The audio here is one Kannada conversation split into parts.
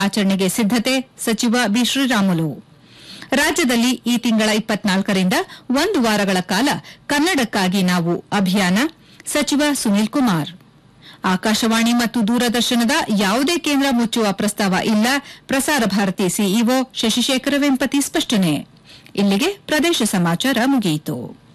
ಆಚರಣೆಗೆ ಸಿದ್ದತೆ ಸಚಿವ ಬಿ ಶ್ರೀರಾಮುಲು ರಾಜ್ಯದಲ್ಲಿ ಈ ತಿಂಗಳ ಇಪ್ಪತ್ನಾಲ್ಕರಿಂದ ಒಂದು ವಾರಗಳ ಕಾಲ ಕನ್ನಡಕ್ಕಾಗಿ ನಾವು ಅಭಿಯಾನ ಸಚಿವ ಸುನೀಲ್ ಕುಮಾರ್ ಆಕಾಶವಾಣಿ ಮತ್ತು ದೂರದರ್ಶನದ ಯಾವುದೇ ಕೇಂದ್ರ ಮುಚ್ಚುವ ಪ್ರಸ್ತಾವ ಇಲ್ಲ ಪ್ರಸಾರ ಭಾರತಿ ಸಿಇಒ ಶಶಿಶೇಖರ ವೆಂಪತಿ ಸ್ಪಷ್ಟನೆ ಇಲ್ಲಿಗೆ ಪ್ರದೇಶ ಸಮಾಚಾರ ಮುಗಿಯಿತು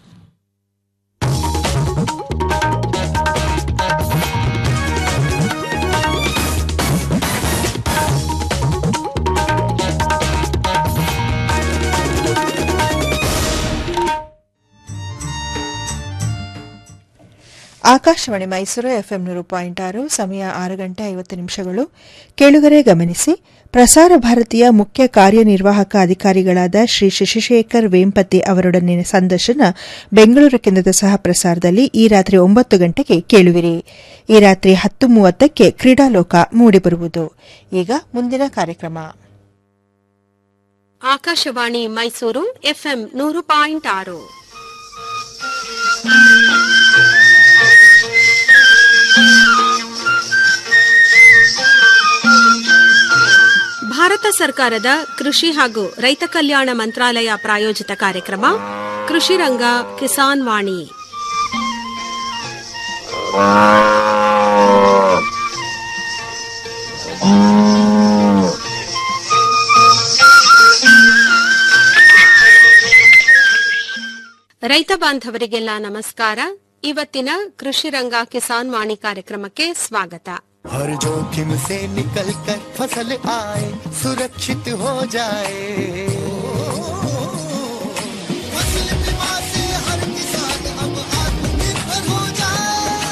ಆಕಾಶವಾಣಿ ಮೈಸೂರು ಎಫ್ಎಂ ನೂರು ಪಾಯಿಂಟ್ ಆರು ಸಮಯ ಆರು ಗಂಟೆ ಐವತ್ತು ನಿಮಿಷಗಳು ಕೇಳುಗರೆ ಗಮನಿಸಿ ಪ್ರಸಾರ ಭಾರತೀಯ ಮುಖ್ಯ ಕಾರ್ಯನಿರ್ವಾಹಕ ಅಧಿಕಾರಿಗಳಾದ ಶ್ರೀ ಶಶಿಶೇಖರ್ ವೇಂಪತಿ ಅವರೊಡನೆ ಸಂದರ್ಶನ ಬೆಂಗಳೂರು ಕೇಂದ್ರದ ಸಹ ಪ್ರಸಾರದಲ್ಲಿ ಈ ರಾತ್ರಿ ಒಂಬತ್ತು ಗಂಟೆಗೆ ಕೇಳುವಿರಿ ಈ ರಾತ್ರಿ ಹತ್ತು ಮೂವತ್ತಕ್ಕೆ ಕ್ರೀಡಾಲೋಕ ಮೂಡಿಬರುವುದು ಈಗ ಮುಂದಿನ ಕಾರ್ಯಕ್ರಮ ಆಕಾಶವಾಣಿ ಮೈಸೂರು ಎಫ್ಎಂ ನೂರು ಪಾಯಿಂಟ್ ಆರು ಭಾರತ ಸರ್ಕಾರದ ಕೃಷಿ ಹಾಗೂ ರೈತ ಕಲ್ಯಾಣ ಮಂತ್ರಾಲಯ ಪ್ರಾಯೋಜಿತ ಕಾರ್ಯಕ್ರಮ ಕೃಷಿ ರಂಗ ಕಿಸಾನ್ ವಾಣಿ ರೈತ ಬಾಂಧವರಿಗೆಲ್ಲ ನಮಸ್ಕಾರ ಇವತ್ತಿನ ಕೃಷಿ ರಂಗ ಕಿಸಾನ್ ವಾಣಿ ಕಾರ್ಯಕ್ರಮಕ್ಕೆ ಸ್ವಾಗತ हर जोखिम से निकल कर फसल आए सुरक्षित हो जाए फसल बीमा से हर किसान अब आत्मनिर्भर हो जाए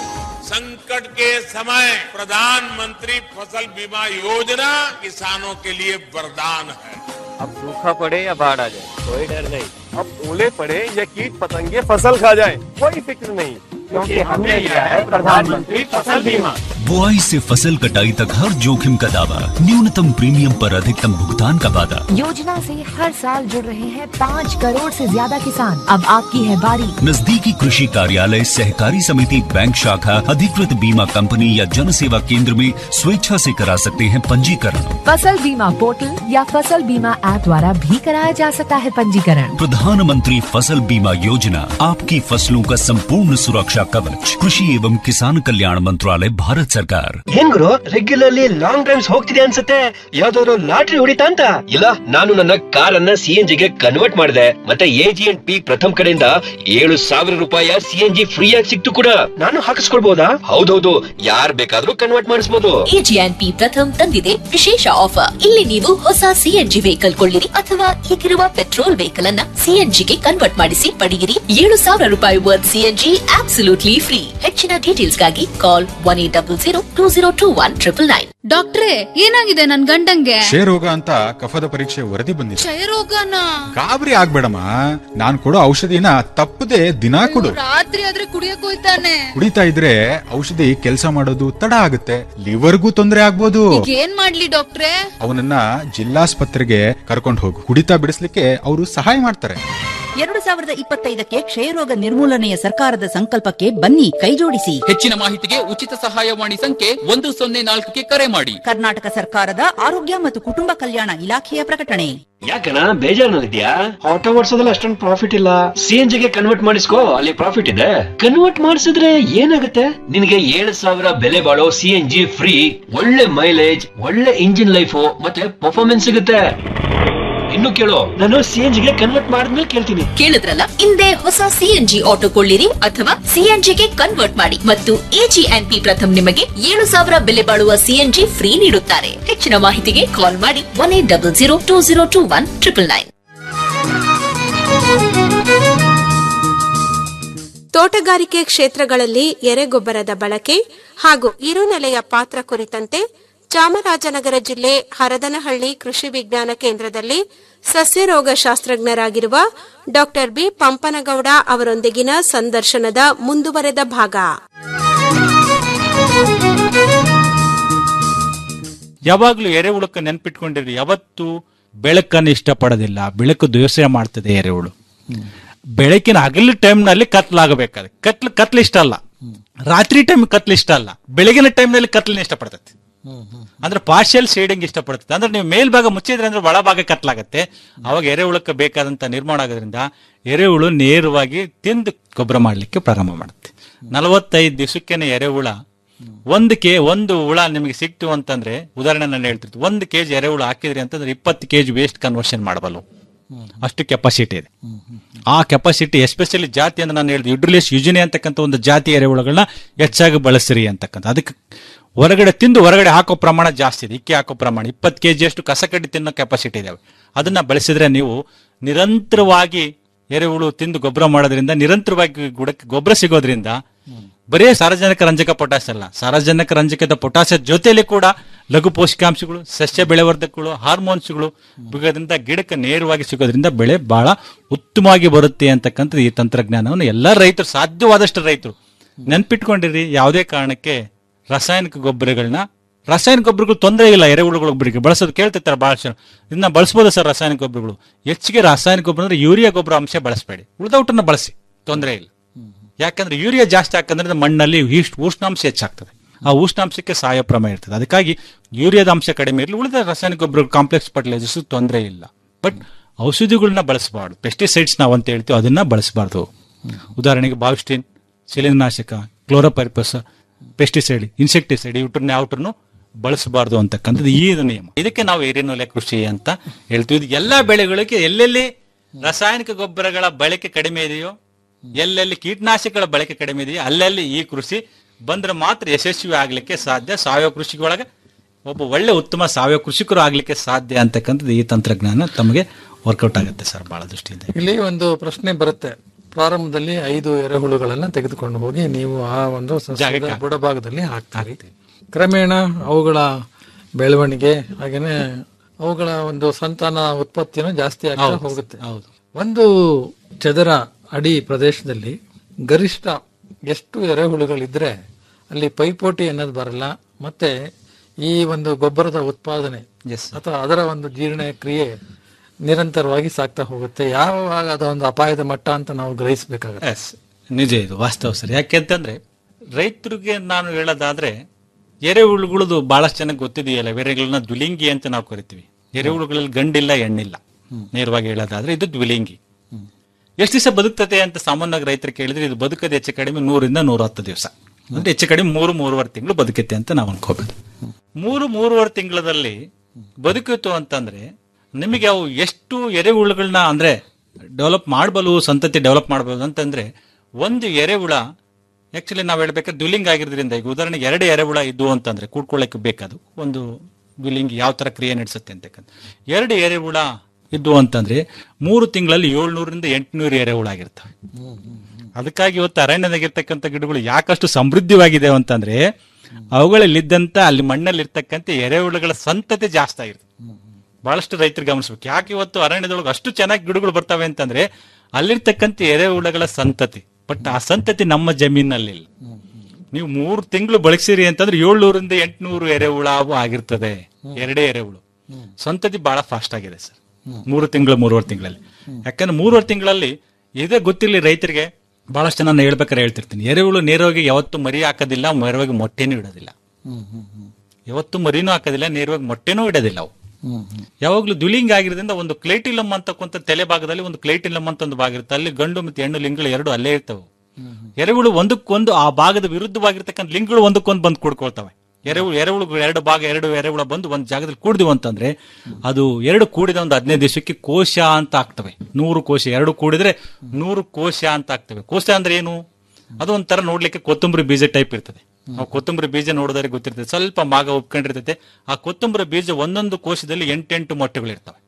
संकट के समय प्रधानमंत्री फसल बीमा योजना किसानों के लिए वरदान है अब सूखा पड़े या बाढ़ आ जाए कोई डर नहीं अब ओले पड़े या कीट पतंगे फसल खा जाए कोई फिक्र नहीं क्योंकि हमने लिया है प्रधानमंत्री फसल बीमा बुआई से फसल कटाई तक हर जोखिम का दावा न्यूनतम प्रीमियम पर अधिकतम भुगतान का वादा योजना से हर साल जुड़ रहे हैं पाँच करोड़ से ज्यादा किसान अब आपकी है बारी नजदीकी कृषि कार्यालय सहकारी समिति बैंक शाखा अधिकृत बीमा कंपनी या जन सेवा केंद्र में स्वेच्छा से करा सकते हैं पंजीकरण फसल बीमा पोर्टल या फसल बीमा ऐप द्वारा भी कराया जा सकता है पंजीकरण प्रधानमंत्री फसल बीमा योजना आपकी फसलों का संपूर्ण सुरक्षा कवच कृषि एवं किसान कल्याण मंत्रालय भारत सरकार ಏನ್ ಗುರು ರೆಗ್ಯುಲರ್ಲಿ ಲಾಂಗ್ ಡ್ರೈವ್ಸ್ ಹೋಗ್ತಿದೆ ಅನ್ಸುತ್ತೆ ಯಾವ್ದಾದ್ರು ಲಾಟ್ರಿ ಹೊಡಿತಾ ಅಂತ ಇಲ್ಲ ನಾನು ನನ್ನ ಕಾರ್ ಅನ್ನ ಸಿ ಎನ್ ಜಿಗೆ ಕನ್ವರ್ಟ್ ಮಾಡಿದೆ ಮತ್ತೆ ಎ ಜಿ ಎನ್ ಪಿ ಪ್ರಥಮ್ ಕಡೆಯಿಂದ ಏಳು ಸಾವಿರ ರೂಪಾಯಿ ಸಿ ಎನ್ ಜಿ ಫ್ರೀ ಆಗಿ ಸಿಕ್ತು ಕೂಡ ನಾನು ಹಾಕಿಸ್ಕೊಳ್ಬಹುದಾ ಹೌದೌದು ಯಾರ್ ಬೇಕಾದ್ರೂ ಕನ್ವರ್ಟ್ ಮಾಡಿಸಬಹುದು ಎಜಿಎನ್ಪಿ ಪ್ರಥಮ್ ತಂದಿದೆ ವಿಶೇಷ ಆಫರ್ ಇಲ್ಲಿ ನೀವು ಹೊಸ ಸಿಎನ್ಜಿ ವೆಹಿಕಲ್ ಕೊಳ್ಳಿರಿ ಅಥವಾ ಈಗಿರುವ ಪೆಟ್ರೋಲ್ ವೆಹಿಕಲ್ ಅನ್ನ ಸಿಎನ್ಜಿಗೆ ಕನ್ವರ್ಟ್ ಮಾಡಿಸಿ ಪಡೆಯಿರಿ ಏಳು ಸಾವಿರ ರೂಪಾಯಿ ವರ್ತ್ ಸಿಎನ್ಜಿ ಆಬ್ಸಲ್ಯೂಟ್ಲಿ ಫ್ರೀ ಹೆಚ್ಚಿನ ಡೀಟೇಲ್ಸ್ಗಾಗಿ call one eight double zero two zero two one triple nine ಡಾಕ್ಟ್ರೇ ಏನಾಗಿದೆ ನನ್ ಗಂಡಂಗೆ ಕ್ಷಯರೋಗ ಅಂತ ಕಫದ ಪರೀಕ್ಷೆ ವರದಿ ಬಂದಿದೆ ಕ್ಷಯರೋಗನ ಗಾಬರಿ ಆಗ್ಬೇಡಮ್ಮ ನಾನ್ ಕೊಡೋ ಔಷಧಿನ ತಪ್ಪದೆ ದಿನಾ ಕೊಡು ರಾತ್ರಿ ಆದ್ರೆ ಕುಡಿಯಕ್ ಹೋಯ್ತಾನೆ ಕುಡಿತಾ ಇದ್ರೆ ಔಷಧಿ ಕೆಲಸ ಮಾಡೋದು ತಡ ಆಗುತ್ತೆ ಲಿವರ್ಗೂ ತೊಂದರೆ ಆಗ್ಬೋದು ಈಗ ಏನ್ ಮಾಡ್ಲಿ ಡಾಕ್ಟ್ರೇ ಅವನನ್ನ ಜಿಲ್ಲಾಸ್ಪತ್ರೆಗೆ ಕರ್ಕೊಂಡು ಹೋಗು ಕುಡಿತಾ ಬಿಡಿಸ್ಲಿಕ್ಕೆ ಅವರು ಸಹಾಯ ಮಾಡ್ತಾರೆ ಎರಡು ಸಾವಿರದ ಇಪ್ಪತ್ತೈದಕ್ಕೆ ಕ್ಷಯರೋಗ ನಿರ್ಮೂಲನೆಯ ಸರ್ಕಾರದ ಸಂಕಲ್ಪಕ್ಕೆ ಬನ್ನಿ ಕೈಜೋಡಿಸಿ ಹೆಚ್ಚಿನ ಮಾಹಿತಿಗೆ ಉಚಿತ ಸಹಾಯವಾಣಿ ಸಂಖ್ಯೆ ಒಂದು ಸೊನ್ನೆ ನಾಲ್ಕಕ್ಕೆ ಕರೆ ಮಾಡಿ ಕರ್ನಾಟಕ ಸರ್ಕಾರದ ಆರೋಗ್ಯ ಮತ್ತು ಕುಟುಂಬ ಕಲ್ಯಾಣ ಇಲಾಖೆಯ ಪ್ರಕಟಣೆ ಯಾಕನ ಬೇಜಾರಿನಲ್ಲಿದ್ಯಾ ಆಟೋ ಓಡಿಸೋದ್ರಲ್ಲಿ ಅಷ್ಟೊಂದು ಪ್ರಾಫಿಟ್ ಇಲ್ಲ ಸಿ ಎನ್ ಜಿಗೆ ಕನ್ವರ್ಟ್ ಮಾಡಿಸ್ಕೋ ಅಲ್ಲಿ ಪ್ರಾಫಿಟ್ ಇದೆ ಕನ್ವರ್ಟ್ ಮಾಡಿಸಿದ್ರೆ ಏನಾಗುತ್ತೆ ನಿನಗೆ ಏಳು ಸಾವಿರ ಬೆಲೆ ಬಾಳೋ ಸಿ ಎನ್ ಜಿ ಫ್ರೀ ಒಳ್ಳೆ ಮೈಲೇಜ್ ಒಳ್ಳೆ ಇಂಜಿನ್ ಲೈಫ್ ಮತ್ತೆ ಪರ್ಫಾರ್ಮೆನ್ಸ್ ಸಿಗುತ್ತೆ ಇನ್ನು ಕೇಳು ನಾನು ಸಿ ಎನ್ ಜಿಗೆ ಕನ್ವರ್ಟ್ ಮಾಡಿದ್ಮೇಲೆ ಕೇಳ್ತೀನಿ ಕೇಳಿದ್ರಲ್ಲ ಹಿಂದೆ ಹೊಸ ಸಿಎನ್ಜಿ ಆಟೋ ಕೊಳ್ಳಿರಿ ಅಥವಾ ಸಿಎನ್ಜಿಗೆ ಕನ್ವರ್ಟ್ ಮಾಡಿ ಮತ್ತು ಎಜಿಎನ್ಪಿ ಪ್ರಥಮ್ ನಿಮಗೆ ಏಳು ಸಾವಿರ ಬೆಲೆ ಬಾಳುವ ಸಿಎನ್ಜಿ ಫ್ರೀ ನೀಡುತ್ತಾರೆ ಹೆಚ್ಚಿನ ಮಾಹಿತಿಗೆ ಕಾಲ್ ಮಾಡಿ one eight double zero two zero two one triple nine ತೋಟಗಾರಿಕೆ ಕ್ಷೇತ್ರಗಳಲ್ಲಿ ಎರೆಗೊಬ್ಬರದ ಬಳಕೆ ಹಾಗೂ ಇರುನೆಲೆಯ ಪಾತ್ರ ಕುರಿತಂತೆ ಚಾಮರಾಜನಗರ ಜಿಲ್ಲೆ ಹರದನಹಳ್ಳಿ ಕೃಷಿ ವಿಜ್ಞಾನ ಕೇಂದ್ರದಲ್ಲಿ ಸಸ್ಯರೋಗ ಶಾಸ್ತ್ರಜ್ಞರಾಗಿರುವ ಡಾಕ್ಟರ್ ಬಿ ಪಂಪನಗೌಡ ಅವರೊಂದಿಗಿನ ಸಂದರ್ಶನದ ಮುಂದುವರೆದ ಭಾಗ ಯಾವಾಗ್ಲೂ ಎರೆಹುಳಕ್ಕೆ ನೆನ್ಪಿಟ್ಕೊಂಡಿರಿ ಯಾವತ್ತು ಬೆಳಕನ್ನು ಇಷ್ಟಪಡೋದಿಲ್ಲ ಬೆಳಕು ದ್ವೇಷ ಮಾಡ್ತದೆ ಎರೆಹುಳು ಬೆಳಕಿನ ಹಗಲು ಟೈಮ್ನಲ್ಲಿ ಕತ್ಲಾಗಬೇಕಾದ್ರೆ ಕತ್ಲು ಕತ್ಲು ಇಷ್ಟ ಅಲ್ಲ ರಾತ್ರಿ ಟೈಮ್ ಕತ್ಲು ಇಷ್ಟ ಅಲ್ಲ ಬೆಳಗಿನ ಟೈಮ್ನಲ್ಲಿ ಕತ್ಲನ್ನ ಇಷ್ಟಪಡ್ತೈತಿ ಅಂದ್ರೆ ಪಾರ್ಷಿಯಲ್ ಶೇಡಿಂಗ್ ಇಷ್ಟಪಡುತ್ತೆ ಅಂದ್ರೆ ನೀವು ಮೇಲ್ಭಾಗ ಮುಚ್ಚಿದ್ರೆ ಅಂದ್ರೆ ಒಳಭಾಗ ಕತ್ಲಾಗತ್ತೆ ಅವಾಗ ಎರೆಹುಳಕ್ಕೆ ಬೇಕಾದಂತ ನಿರ್ಮಾಣ ಆಗೋದ್ರಿಂದ ಎರೆಹುಳು ನೇರವಾಗಿ ತಿಂದು ಗೊಬ್ಬರ ಮಾಡ್ಲಿಕ್ಕೆ ಪ್ರಾರಂಭ ಮಾಡುತ್ತೆ ನಲವತ್ತೈದು ದಿವಸಕ್ಕೇನೆ ಎರೆಹುಳ ಒಂದು ಕೆ ಒಂದು ಹುಳ ನಿಮಗೆ ಸಿಕ್ತು ಅಂತಂದ್ರೆ ಉದಾಹರಣೆ ನಾನು ಹೇಳ್ತಿರ್ತೀನಿ ಒಂದು ಕೆಜಿ ಎರೆಹುಳ ಹಾಕಿದ್ರಿ ಅಂತಂದ್ರೆ ಇಪ್ಪತ್ತು ಕೆಜಿ ವೇಸ್ಟ್ ಕನ್ವರ್ಷನ್ ಮಾಡಬಲ್ಲ ಅಷ್ಟು ಕೆಪಾಸಿಟಿ ಇದೆ ಆ ಕೆಪಾಸಿಟಿ ಎಸ್ಪೆಷಲಿ ಜಾತಿ ಅಂತ ನಾನು ಹೇಳಿದೆ ಯುಡ್ರಿಲಿಯಸ್ ಯುಜಿನಿ ಅಂತಕ್ಕಂಥ ಒಂದು ಜಾತಿ ಎರೆಹುಳಗಳನ್ನ ಹೆಚ್ಚಾಗಿ ಬಳಸಿರಿ ಅಂತಕ್ಕಂಥ ಅದಕ್ಕೆ ಹೊರಗಡೆ ತಿಂದು ಹೊರಗಡೆ ಹಾಕೋ ಪ್ರಮಾಣ ಜಾಸ್ತಿ ಇದೆ ಇಕ್ಕಿ ಹಾಕೋ ಪ್ರಮಾಣ ಇಪ್ಪತ್ತು ಕೆ ಅಷ್ಟು ಕಸಕಡ್ಡಿ ತಿನ್ನೋ ಕೆಪಾಸಿಟಿ ಇದಾವೆ ಅದನ್ನ ಬಳಸಿದ್ರೆ ನೀವು ನಿರಂತರವಾಗಿ ಎರೆಹುಳು ತಿಂದು ಗೊಬ್ಬರ ಮಾಡೋದ್ರಿಂದ ನಿರಂತರವಾಗಿ ಗುಡಕ್ಕೆ ಗೊಬ್ಬರ ಸಿಗೋದ್ರಿಂದ ಬರೀ ಸಾರಜನಕ ರಂಜಕ ಪೊಟ್ಯಾಸ್ ಅಲ್ಲ ಸಾರಜನಕ ರಂಜಕದ ಪೊಟ್ಯಾಸ್ ಜೊತೆಯಲ್ಲಿ ಕೂಡ ಲಘು ಪೋಷಕಾಂಶಗಳು ಸಸ್ಯ ಬೆಳೆವರ್ಧಕಗಳು ಹಾರ್ಮೋನ್ಸ್ಗಳು ಬಿಗೋದ್ರಿಂದ ಗಿಡಕ್ಕೆ ನೇರವಾಗಿ ಸಿಗೋದ್ರಿಂದ ಬೆಳೆ ಬಹಳ ಉತ್ತಮವಾಗಿ ಬರುತ್ತೆ ಅಂತಕ್ಕಂಥದ್ದು ಈ ತಂತ್ರಜ್ಞಾನವನ್ನು ಎಲ್ಲ ರೈತರು ಸಾಧ್ಯವಾದಷ್ಟು ರೈತರು ನೆನ್ಪಿಟ್ಕೊಂಡಿರಿ ಯಾವುದೇ ಕಾರಣಕ್ಕೆ ರಾಸಾಯನಿಕ ಗೊಬ್ಬರಗಳನ್ನ ರಾಸಾಯನಿಕ ಗೊಬ್ಬರಗಳು ತೊಂದರೆ ಇಲ್ಲ ಎರೆಹುಳು ಗೊಬ್ಬರಕ್ಕೆ ಬಳಸೋದು ಕೇಳ್ತಿರ್ತಾರೆ ಬಹಳ ಜನ ಇದನ್ನ ಬಳಸಬಹುದು ಸರ್ ರಾಸಾಯನಿಕ ಗೊಬ್ಬರಗಳು ಹೆಚ್ಚಿಗೆ ರಾಸಾಯನಿಕ ಗೊಬ್ಬರ ಅಂದ್ರೆ ಯೂರಿಯಾ ಗೊಬ್ಬರ ಅಂಶ ಬಳಸಬೇಡಿ ಉಳಿದೌಟನ್ನ ಬಳಸಿ ತೊಂದರೆ ಇಲ್ಲ ಯಾಕಂದ್ರೆ ಯೂರಿಯಾ ಜಾಸ್ತಿ ಹಾಕಂದ್ರೆ ಮಣ್ಣಲ್ಲಿ ಈಸ್ಟ್ ಉಷ್ಣಾಂಶ ಹೆಚ್ಚಾಗ್ತದೆ ಆ ಉಷ್ಣಾಂಶಕ್ಕೆ ಸಹಾಯ ಪ್ರಮಾಣ ಇರ್ತದೆ ಅದಕ್ಕಾಗಿ ಯೂರಿಯಾದ ಅಂಶ ಕಡಿಮೆ ಇರಲಿ ಉಳಿದ ರಾಸಾಯನಿಕ ಗೊಬ್ಬರ ಕಾಂಪ್ಲೆಕ್ಸ್ ಫರ್ಟಿಲೈಸರ್ಸ್ ತೊಂದರೆ ಇಲ್ಲ ಬಟ್ ಔಷಧಿಗಳನ್ನ ಬಳಸಬಾರ್ದು ಪೆಸ್ಟಿಸೈಡ್ಸ್ ನಾವು ಅಂತ ಹೇಳ್ತೀವಿ ಅದನ್ನ ಬಳಸಬಾರ್ದು ಉದಾಹರಣೆಗೆ ಬಾವಿಸ್ಟಿನ್ ಶಿಲೀನಾಶಕ ಕ್ಲೋರೋಪೈರ್ಪಸ್ ಪೆಸ್ಟಿಸೈಡ್ ಇನ್ಸೆಕ್ಟಿಸೈಡ್ ಇವ್ರನ್ನ ಯಾವ್ಟ್ರನ್ನು ಬಳಸಬಾರ್ದು ಅಂತಕ್ಕಂಥದ್ದು ಈ ಇದು ನಿಯಮ ಇದಕ್ಕೆ ನಾವು ಏರಿನೊಲೆ ಕೃಷಿ ಅಂತ ಹೇಳ್ತೀವಿ ಇದು ಎಲ್ಲಾ ಬೆಳೆಗಳಿಗೆ ಎಲ್ಲೆಲ್ಲಿ ರಾಸಾಯನಿಕ ಗೊಬ್ಬರಗಳ ಬಳಕೆ ಕಡಿಮೆ ಇದೆಯೋ ಎಲ್ಲೆಲ್ಲಿ ಕೀಟನಾಶಕಗಳ ಬಳಕೆ ಕಡಿಮೆ ಇದೆಯೋ ಅಲ್ಲಲ್ಲಿ ಈ ಕೃಷಿ ಬಂದ್ರೆ ಮಾತ್ರ ಯಶಸ್ವಿ ಆಗ್ಲಿಕ್ಕೆ ಸಾಧ್ಯ ಸಾವಯವ ಕೃಷಿ ಒಳಗೆ ಒಬ್ಬ ಒಳ್ಳೆ ಉತ್ತಮ ಸಾವಯವ ಕೃಷಿಕರು ಆಗ್ಲಿಕ್ಕೆ ಸಾಧ್ಯ ಅಂತಕ್ಕಂಥದ್ದು ಈ ತಂತ್ರಜ್ಞಾನ ತಮಗೆ ವರ್ಕೌಟ್ ಆಗುತ್ತೆ ಸರ್ ಬಹಳ ದೃಷ್ಟಿಯಿಂದ ಇಲ್ಲಿ ಒಂದು ಪ್ರಶ್ನೆ ಬರುತ್ತೆ ಪ್ರಾರಂಭದಲ್ಲಿ ಐದು ಎರೆಹುಳುಗಳನ್ನ ತೆಗೆದುಕೊಂಡು ಹೋಗಿ ನೀವು ಆ ಒಂದು ಸಸ್ಯದ ಜಾಗಕ್ಕೆ ಹಾಕಿ. ಬುಡಭಾಗದಲ್ಲಿ ಹಾಕ್ತಾರೆ ಕ್ರಮೇಣ ಅವುಗಳ ಬೆಳವಣಿಗೆ ಹಾಗೇನೆ ಅವುಗಳ ಒಂದು ಸಂತಾನ ಉತ್ಪತ್ತಿನೂ ಜಾಸ್ತಿ ಆಗ್ತಾ ಹೌದು, ಹೋಗುತ್ತೆ ಹೌದು. ಒಂದು ಚದರ ಅಡಿ ಪ್ರದೇಶದಲ್ಲಿ ಗರಿಷ್ಠ ಎಷ್ಟು ಎರೆಹುಳುಗಳಿದ್ರೆ ಅಲ್ಲಿ ಪೈಪೋಟಿ ಅನ್ನೋದು ಬರಲ್ಲ ಮತ್ತೆ ಈ ಒಂದು ಗೊಬ್ಬರದ ಉತ್ಪಾದನೆ ಅಥವಾ ಅದರ ಒಂದು ಜೀರ್ಣ ಕ್ರಿಯೆ ನಿರಂತರವಾಗಿ ಸಾಗ್ತಾ ಹೋಗುತ್ತೆ ಯಾವಾಗ ಅದ ಒಂದು ಅಪಾಯದ ಮಟ್ಟ ಅಂತ ನಾವು ಗ್ರಹಿಸಬೇಕಾಗುತ್ತೆ ಎಸ್ ನಿಜ ಇದು ವಾಸ್ತವ ಸರ್ ಯಾಕೆಂತಂದ್ರೆ ರೈತರಿಗೆ ನಾನು ಹೇಳೋದಾದ್ರೆ ಎರೆಹುಳುಗಳದು ಬಹಳಷ್ಟು ಚೆನ್ನಾಗಿ ಗೊತ್ತಿದೆಯಲ್ಲ ಎರೆಗಳನ್ನ ದ್ವಿಲಿಂಗಿ ಅಂತ ನಾವು ಕರಿತೀವಿ ಎರೆಹುಳುಗಳಲ್ಲಿ ಗಂಡಿಲ್ಲ ಹೆಣ್ಣಿಲ್ಲ ನೇರವಾಗಿ ಹೇಳೋದಾದ್ರೆ ಇದು ದ್ವಿಲಿಂಗಿ ಎಷ್ಟು ದಿವಸ ಬದುಕ್ತದೆ ಅಂತ ಸಾಮಾನ್ಯವಾಗಿ ರೈತರು ಕೇಳಿದ್ರೆ ಇದು ಬದುಕದ ಹೆಚ್ಚು ಕಡಿಮೆ ನೂರಿಂದ ನೂರ ಹತ್ತು ದಿವಸ ಅಂದ್ರೆ ಹೆಚ್ಚು ಕಡಿಮೆ ಮೂರು ಮೂರುವರೆ ತಿಂಗಳು ಬದುಕುತ್ತೆ ಅಂತ ನಾವು ಅನ್ಕೋಬಹುದು ಮೂರು ಮೂರುವರೆ ತಿಂಗಳಲ್ಲಿ ಬದುಕಿತು ಅಂತಂದ್ರೆ ನಿಮಗೆ ಅವು ಎಷ್ಟು ಎರೆಹುಳುಗಳನ್ನ ಅಂದ್ರೆ ಡೆವಲಪ್ ಮಾಡಬಲು ಸಂತತಿ ಡೆವಲಪ್ ಮಾಡಬಹುದು ಅಂತಂದ್ರೆ ಒಂದು ಎರೆಹುಳ ಆಕ್ಚುಲಿ ನಾವು ಹೇಳ್ಬೇಕಾದ್ರೆ ದ್ವಿಲಿಂಗ ಆಗಿರೋದ್ರಿಂದ ಈಗ ಉದಾಹರಣೆಗೆ ಎರಡು ಎರೆಹುಳ ಇದ್ವು ಅಂತಂದ್ರೆ ಕೂಡ್ಕೊಳ್ಳಕ್ಕೆ ಬೇಕದು ಒಂದು ದ್ವಿಲಿಂಗಿ ಯಾವ ತರ ಕ್ರಿಯೆ ನಡೆಸುತ್ತೆ ಅಂತಕ್ಕಂಥ ಎರಡು ಎರೆಹುಳ ಇದ್ವು ಅಂತಂದ್ರೆ ಮೂರು ತಿಂಗಳಲ್ಲಿ ಏಳ್ನೂರಿಂದ ಎಂಟುನೂರು ಎರೆಹುಳ ಆಗಿರ್ತವೆ ಅದಕ್ಕಾಗಿ ಇವತ್ತು ಅರಣ್ಯದಾಗಿರ್ತಕ್ಕಂಥ ಗಿಡಗಳು ಯಾಕಷ್ಟು ಸಮೃದ್ಧವಾಗಿದೆ ಅಂತಂದ್ರೆ ಅವುಗಳಲ್ಲಿದ್ದಂತ ಅಲ್ಲಿ ಮಣ್ಣಲ್ಲಿ ಇರ್ತಕ್ಕಂಥ ಎರೆಹುಳುಗಳ ಸಂತತಿ ಜಾಸ್ತಿ ಆಗಿರುತ್ತೆ ಬಹಳಷ್ಟು ರೈತರು ಗಮನಿಸ್ಬೇಕು ಯಾಕೆ ಇವತ್ತು ಅರಣ್ಯದೊಳಗೆ ಅಷ್ಟು ಚೆನ್ನಾಗಿ ಗಿಡಗಳು ಬರ್ತವೆ ಅಂತಂದ್ರೆ ಅಲ್ಲಿರ್ತಕ್ಕಂಥ ಎರೆಹುಳುಗಳ ಸಂತತಿ ಬಟ್ ಆ ಸಂತತಿ ನಮ್ಮ ಜಮೀನಲ್ಲಿ ನೀವು ಮೂರು ತಿಂಗಳು ಬಳಸಿರಿ ಅಂತಂದ್ರೆ ಏಳ್ನೂರಿಂದ ಎಂಟುನೂರು ಎರೆಹುಳ ಅವು ಆಗಿರ್ತದೆ ಎರಡೇ ಎರೆಹುಳು ಸಂತತಿ ಬಹಳ ಫಾಸ್ಟ್ ಆಗಿದೆ ಸರ್ ಮೂರು ತಿಂಗಳು ಮೂರುವರೆ ತಿಂಗಳಲ್ಲಿ ಯಾಕಂದ್ರೆ ಮೂರುವರೆ ತಿಂಗಳಲ್ಲಿ ಇದೇ ಗೊತ್ತಿಲ್ಲ ರೈತರಿಗೆ ಬಹಳಷ್ಟು ಜನ ನಾನು ಹೇಳ್ಬೇಕಾದ್ರೆ ಹೇಳ್ತಿರ್ತೀನಿ ಎರೆಹುಳು ನೇರವಾಗಿ ಯಾವತ್ತು ಮರಿ ಹಾಕೋದಿಲ್ಲ ನೇರವಾಗಿ ಮೊಟ್ಟೆನೂ ಇಡೋದಿಲ್ಲ ಯಾವತ್ತು ಮರಿನೂ ಹಾಕೋದಿಲ್ಲ ನೇರವಾಗಿ ಮೊಟ್ಟೆನೂ ಇಡೋದಿಲ್ಲ ಅವು ಯಾವಾಗ್ಲೂ ದ್ವಿಲಿಂಗ ಆಗಿರೋದ್ರಿಂದ ಒಂದು ಕ್ಲೈಟಿಲಮ್ ಅಂತಕ್ಕಂಥ ತಲೆ ಭಾಗದಲ್ಲಿ ಒಂದು ಕ್ಲೈಟಿಲಮ್ ಅಂತ ಒಂದು ಭಾಗ ಇರುತ್ತೆ ಅಲ್ಲಿ ಗಂಡು ಮತ್ತು ಹೆಣ್ಣು ಲಿಂಗಗಳು ಎರಡು ಅಲ್ಲೇ ಇರ್ತವೆ ಎರೆಹುಳು ಒಂದಕ್ಕೊಂದು ಆ ಭಾಗದ ವಿರುದ್ಧವಾಗಿರ್ತಕ್ಕಂಥ ಲಿಂಗಗಳು ಒಂದಕ್ಕೊಂದು ಬಂದು ಕೂಡ್ಕೊಳ್ತವೆ ಎರೆಹುಳು ಎರೆಹುಳು ಎರಡು ಭಾಗ ಎರಡು ಎರೆಹುಳ ಬಂದು ಒಂದು ಜಾಗದಲ್ಲಿ ಕೂಡಿದ್ವು ಅಂತಂದ್ರೆ ಅದು ಎರಡು ಕೂಡಿದ ಒಂದು ಹದಿನೈದು ದಿವಸಕ್ಕೆ ಕೋಶ ಅಂತ ಆಗ್ತವೆ ನೂರು ಕೋಶ ಎರಡು ಕೂಡಿದ್ರೆ ನೂರು ಕೋಶ ಅಂತ ಆಗ್ತವೆ ಕೋಶ ಅಂದ್ರೆ ಏನು ಅದು ಒಂಥರ ನೋಡ್ಲಿಕ್ಕೆ ಕೊತ್ತಂಬರಿ ಬೀಜ ಟೈಪ್ ಇರ್ತದೆ ನಾವು ಕೊತ್ತಂಬರಿ ಬೀಜ ನೋಡಿದ್ರೆ ಗೊತ್ತಿರ್ತದೆ ಸ್ವಲ್ಪ ಮಾಗ ಉಪ್ಕೊಂಡಿರ್ತದೆ ಆ ಕೊತ್ತಂಬರಿ ಬೀಜ ಒಂದೊಂದು ಕೋಶದಲ್ಲಿ ಎಂಟೆಂಟು ಮೊಟ್ಟೆಗಳಿರ್ತವೆ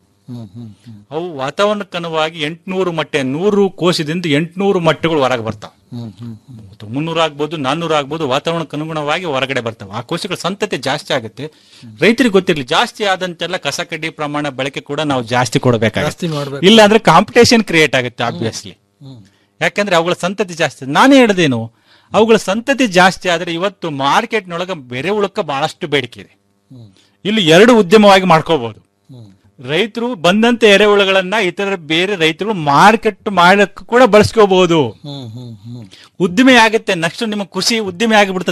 ಅವು ವಾತಾವರಣಕ್ಕೆ ಅನುವಾಗಿ ಎಂಟ್ನೂರು ಮೊಟ್ಟೆ ನೂರು ಕೋಶದಿಂದ ಎಂಟ್ನೂರು ಮೊಟ್ಟೆಗಳು ಹೊರಗೆ ಬರ್ತಾವೆ ಮುನ್ನೂರು ಆಗ್ಬೋದು ನಾನ್ನೂರು ಆಗ್ಬೋದು ವಾತಾವರಣಕ್ಕೆ ಅನುಗುಣವಾಗಿ ಹೊರಗಡೆ ಬರ್ತವೆ ಆ ಕೋಶಗಳ ಸಂತತಿ ಜಾಸ್ತಿ ಆಗುತ್ತೆ ರೈತರಿಗೆ ಗೊತ್ತಿರಲಿ ಜಾಸ್ತಿ ಆದಂತೆಲ್ಲ ಕಸ ಕಡ್ಡಿ ಪ್ರಮಾಣ ಬಳಕೆ ಕೂಡ ನಾವು ಜಾಸ್ತಿ ಜಾಸ್ತಿ ಕೊಡಬೇಕಾಗುತ್ತೆ ಮಾಡ್ಬೇಕು. ಇಲ್ಲ ಅಂದ್ರೆ ಕಾಂಪಿಟೇಷನ್ ಕ್ರಿಯೇಟ್ ಆಗುತ್ತೆ ಆಬ್ವಿಯಸ್ಲಿ ಯಾಕಂದ್ರೆ ಅವುಗಳ ಸಂತತಿ ಜಾಸ್ತಿ ನಾನೇ ಹೇಳ್ದೇನು ಅವುಗಳ ಸಂತತಿ ಜಾಸ್ತಿ ಆದ್ರೆ ಇವತ್ತು ಮಾರ್ಕೆಟ್ನೊಳಗೆ ಬೆರೆ ಉಳಕ್ಕ ಬಹಳಷ್ಟು ಬೇಡಿಕೆ ಇದೆ ಇಲ್ಲಿ ಎರಡು ಉದ್ಯಮವಾಗಿ ಮಾಡ್ಕೋಬಹುದು ರೈತರು ಬಂದಂತ ಎರೆಹುಳುಗಳನ್ನ ಇತರ ಬೇರೆ ರೈತರು ಮಾರ್ಕೆಟ್ ಮಾಡಕ್ಕೆ ಕೂಡ ಬಳಸ್ಕೋಬಹುದು ಉದ್ದಿಮೆ ಆಗುತ್ತೆ ನೆಕ್ಸ್ಟ್ ನಿಮ್ಮ ಕೃಷಿ ಉದ್ದಿಮೆ ಆಗಿಬಿಡ್ತತೆ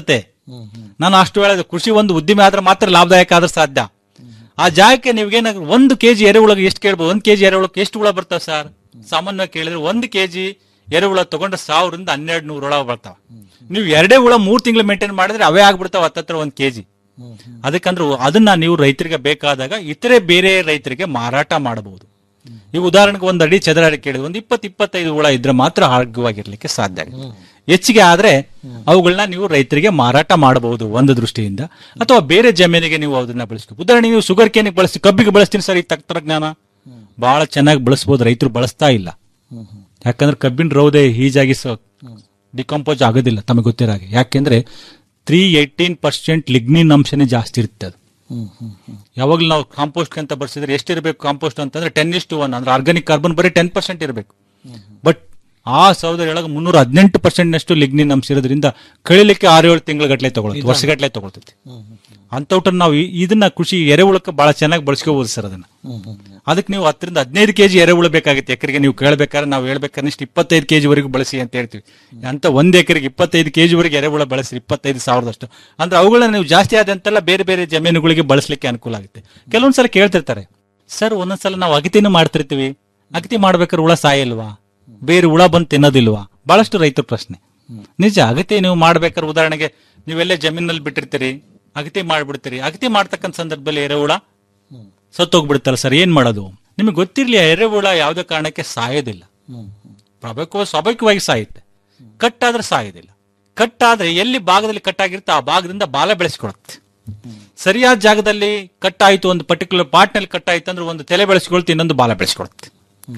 ನಾನು ಅಷ್ಟು ಹೇಳಿದೆ ಕೃಷಿ ಒಂದು ಉದ್ದಿಮೆ ಆದ್ರೆ ಮಾತ್ರ ಲಾಭದಾಯಕ ಆದ್ರೆ ಸಾಧ್ಯ ಆ ಜಾಗಕ್ಕೆ ನೀವೇನ ಒಂದು ಕೆಜಿ ಎರೆಹುಳಗೆ ಎಷ್ಟು ಕೇಳ್ಬೋದು ಒಂದು ಕೆಜಿ ಎರೆಹುಳಕ್ಕೆ ಎಷ್ಟು ಹುಳ ಬರ್ತಾವ ಸರ್ ಸಾಮಾನ್ಯವಾಗಿ ಕೇಳಿದ್ರೆ ಒಂದು ಕೆಜಿ ಎರೆಹುಳ ತಗೊಂಡ್ರೆ ಸಾವಿರದಿಂದ ಹನ್ನೆರಡು ನೂರು ಹುಳ ಬರ್ತಾವ ನೀವು ಎರಡೇ ಹುಳ ಮೂರ್ ತಿಂಗಳು ಮೇಂಟೈನ್ ಮಾಡಿದ್ರೆ ಅವೇ ಆಗ್ಬಿಡ್ತಾವ ಹತ್ತತ್ರ ಒಂದ್ ಕೆಜಿ ಅದಕ್ಕಂದ್ರೆ ಅದನ್ನ ನೀವು ರೈತರಿಗೆ ಬೇಕಾದಾಗ ಇತರೆ ಬೇರೆ ರೈತರಿಗೆ ಮಾರಾಟ ಮಾಡಬಹುದು ಈಗ ಉದಾಹರಣೆಗೆ ಒಂದು ಅಡಿ ಚದರ ಅಡಿ ಕೇಳಿದ್ರೆ ಒಂದು ಇಪ್ಪತ್ತು ಇಪ್ಪತ್ತೈದು ಹುಳ ಇದ್ರೆ ಮಾತ್ರ ಆರೋಗ್ಯವಾಗಿರ್ಲಿಕ್ಕೆ ಸಾಧ್ಯ ಆಗುತ್ತೆ ಹೆಚ್ಚಿಗೆ ಆದ್ರೆ ಅವುಗಳನ್ನ ನೀವು ರೈತರಿಗೆ ಮಾರಾಟ ಮಾಡಬಹುದು ಒಂದು ದೃಷ್ಟಿಯಿಂದ ಅಥವಾ ಬೇರೆ ಜಮೀನಿಗೆ ನೀವು ಅದನ್ನ ಬಳಸ್ಬೇಕು ಉದಾಹರಣೆ ನೀವು ಶುಗರ್ ಕೇನಿಗೆ ಬಳಸ್ತೀವಿ ಕಬ್ಬಿಗೆ ಬಳಸ್ತೀನಿ ಸರ್ ಈ ತಂತ್ರಜ್ಞಾನ ಬಹಳ ಚೆನ್ನಾಗಿ ಬಳಸಬಹುದು ರೈತರು ಬಳಸ್ತಾ ಇಲ್ಲ ಯಾಕಂದ್ರೆ ಕಬ್ಬಿನ ರೌದೆ ಈಜಾಗಿ ಡಿಕಂಪೋಸ್ ಆಗೋದಿಲ್ಲ ತಮಗೆ ಗೊತ್ತಿರೋ ಹಾಗೆ ಯಾಕೆಂದ್ರೆ ತ್ರೀ ಏಯ್ಟೀನ್ ಪರ್ಸೆಂಟ್ ಲಿಗ್ನಿನ್ ಅಂಶನೇ ಜಾಸ್ತಿ ಇರುತ್ತೆ ಅದು ಯಾವಾಗಲೂ ನಾವು ಕಾಂಪೋಸ್ಟ್ ಅಂತ ಬರ್ಸಿದ್ರೆ ಎಷ್ಟಿರಬೇಕು ಕಾಂಪೋಸ್ಟ್ ಅಂತಂದ್ರೆ ಟೆನ್ ಇಸ್ ಟು ಒನ್ ಅಂದ್ರೆ ಆರ್ಗಾನಿಕ್ ಕಾರ್ಬನ್ ಬರೀ ಟೆನ್ ಪರ್ಸೆಂಟ್ ಇರಬೇಕು ಬಟ್ ಆ ಸೌದರಿ ಒಳಗೆ ಮುನ್ನೂರ ಹದಿನೆಂಟು ಪರ್ಸೆಂಟ್ ನಷ್ಟು ಲಿಗ್ನಿನ್ ಅಂಶ ಇರೋದ್ರಿಂದ ಕಳಿಲಿಕ್ಕೆ ಆರು ಏಳು ತಿಂಗಳ ಗಟ್ಟಲೆ ತಗೊಳುತ್ತೆ ವರ್ಷಗಟ್ಟಲೆ ತಗೊಳ್ತೈತಿ ಅಂತವ್ಟನ್ನ ನಾವು ಈ- ಇದನ್ನ ಕೃಷಿ ಎರೆಹುಳಕ್ಕೆ ಬಹಳ ಚೆನ್ನಾಗಿ ಬಳಸ್ಕೋಬಹುದು ಸರ್ ಅದನ್ನ ಅದಕ್ಕೆ ನೀವು ಹತ್ತರಿಂದ ಹದಿನೈದು ಕೆಜಿ ಎರೆಹುಳು ಬೇಕಾಗುತ್ತೆ ಎಕರೆಗೆ ನೀವು ಕೇಳಬೇಕಾದ್ರೆ ನಾವು ಹೇಳ್ಬೇಕಾದ್ರೆ ಇಷ್ಟು ಇಪ್ಪತ್ತೈದು ಕೆಜಿ ವರೆಗೂ ಬಳಸಿ ಅಂತ ಹೇಳ್ತೀವಿ ಅಂತ ಒಂದ್ ಎಕರೆಗೆ ಇಪ್ಪತ್ತೈದು ಕೆಜಿ ವರೆಗೆ ಎರೆಹುಳ ಬಳಸಿ ಇಪ್ಪತ್ತೈದು ಸಾವಿರದಷ್ಟು ಅಂದ್ರೆ ಅವುಗಳನ್ನ ನೀವು ಜಾಸ್ತಿ ಆದಂತೆಲ್ಲ ಬೇರೆ ಬೇರೆ ಜಮೀನುಗಳಿಗೆ ಬಳಸಲಿಕ್ಕೆ ಅನುಕೂಲ ಆಗುತ್ತೆ ಕೆಲವೊಂದ್ಸಲ ಕೇಳ್ತಿರ್ತಾರೆ ಸರ್ ಒಂದೊಂದ್ಸಲ ನಾವು ಅಗತಿನೂ ಮಾಡ್ತಿರ್ತೀವಿ ಅಗತಿ ಮಾಡ್ಬೇಕಾದ್ರೆ ಹುಳ ಸಾಯಲ್ವಾ ಬೇರೆ ಹುಳ ಬಂದು ತಿನ್ನೋದಿಲ್ವಾ ಬಹಳಷ್ಟು ರೈತರ ಪ್ರಶ್ನೆ ನಿಜ ಅಗತಿ ನೀವು ಮಾಡ್ಬೇಕಾದ್ರೆ ಉದಾಹರಣೆಗೆ ನೀವೆಲ್ಲೇ ಜಮೀನಲ್ಲಿ ಬಿಟ್ಟಿರ್ತೀರಿ ಅಗತಿ ಮಾಡ್ಬಿಡ್ತೀರಿ ಅಗತಿ ಮಾಡ್ತಕ್ಕಂಥ ಸಂದರ್ಭದಲ್ಲಿ ಎರೆಹುಳ ಸತ್ತೋಗ್ಬಿಡ್ತಾರ ಸರ್ ಏನ್ ಮಾಡೋದು ನಿಮಗೆ ಗೊತ್ತಿರ್ಲಿ ಎರೆಹುಳ ಯಾವುದೇ ಕಾರಣಕ್ಕೆ ಸಾಯೋದಿಲ್ಲ ಸ್ವಾಭಾವಿಕ ಸ್ವಾಭಾವಿಕವಾಗಿ ಸಾಯುತ್ತೆ ಕಟ್ಟಾದ್ರೆ ಸಾಯೋದಿಲ್ಲ ಕಟ್ಟಾದ್ರೆ ಎಲ್ಲಿ ಭಾಗದಲ್ಲಿ ಕಟ್ಟಾಗಿರುತ್ತೆ ಆ ಭಾಗದಿಂದ ಬಾಲ ಬೆಳೆಸ್ಕೊಳುತ್ತೆ ಸರಿಯಾದ ಜಾಗದಲ್ಲಿ ಕಟ್ಟಾಯ್ತು ಒಂದು ಪರ್ಟಿಕ್ಯುಲರ್ ಪಾರ್ಟ್ ನಲ್ಲಿ ಕಟ್ಟಾಯ್ತು ಅಂದ್ರೆ ಒಂದು ತಲೆ ಬೆಳೆಸ್ಕೊಳ್ತು ಇನ್ನೊಂದು ಬಾಲ ಬೆಳೆಸ್ಕೊಳುತ್ತೆ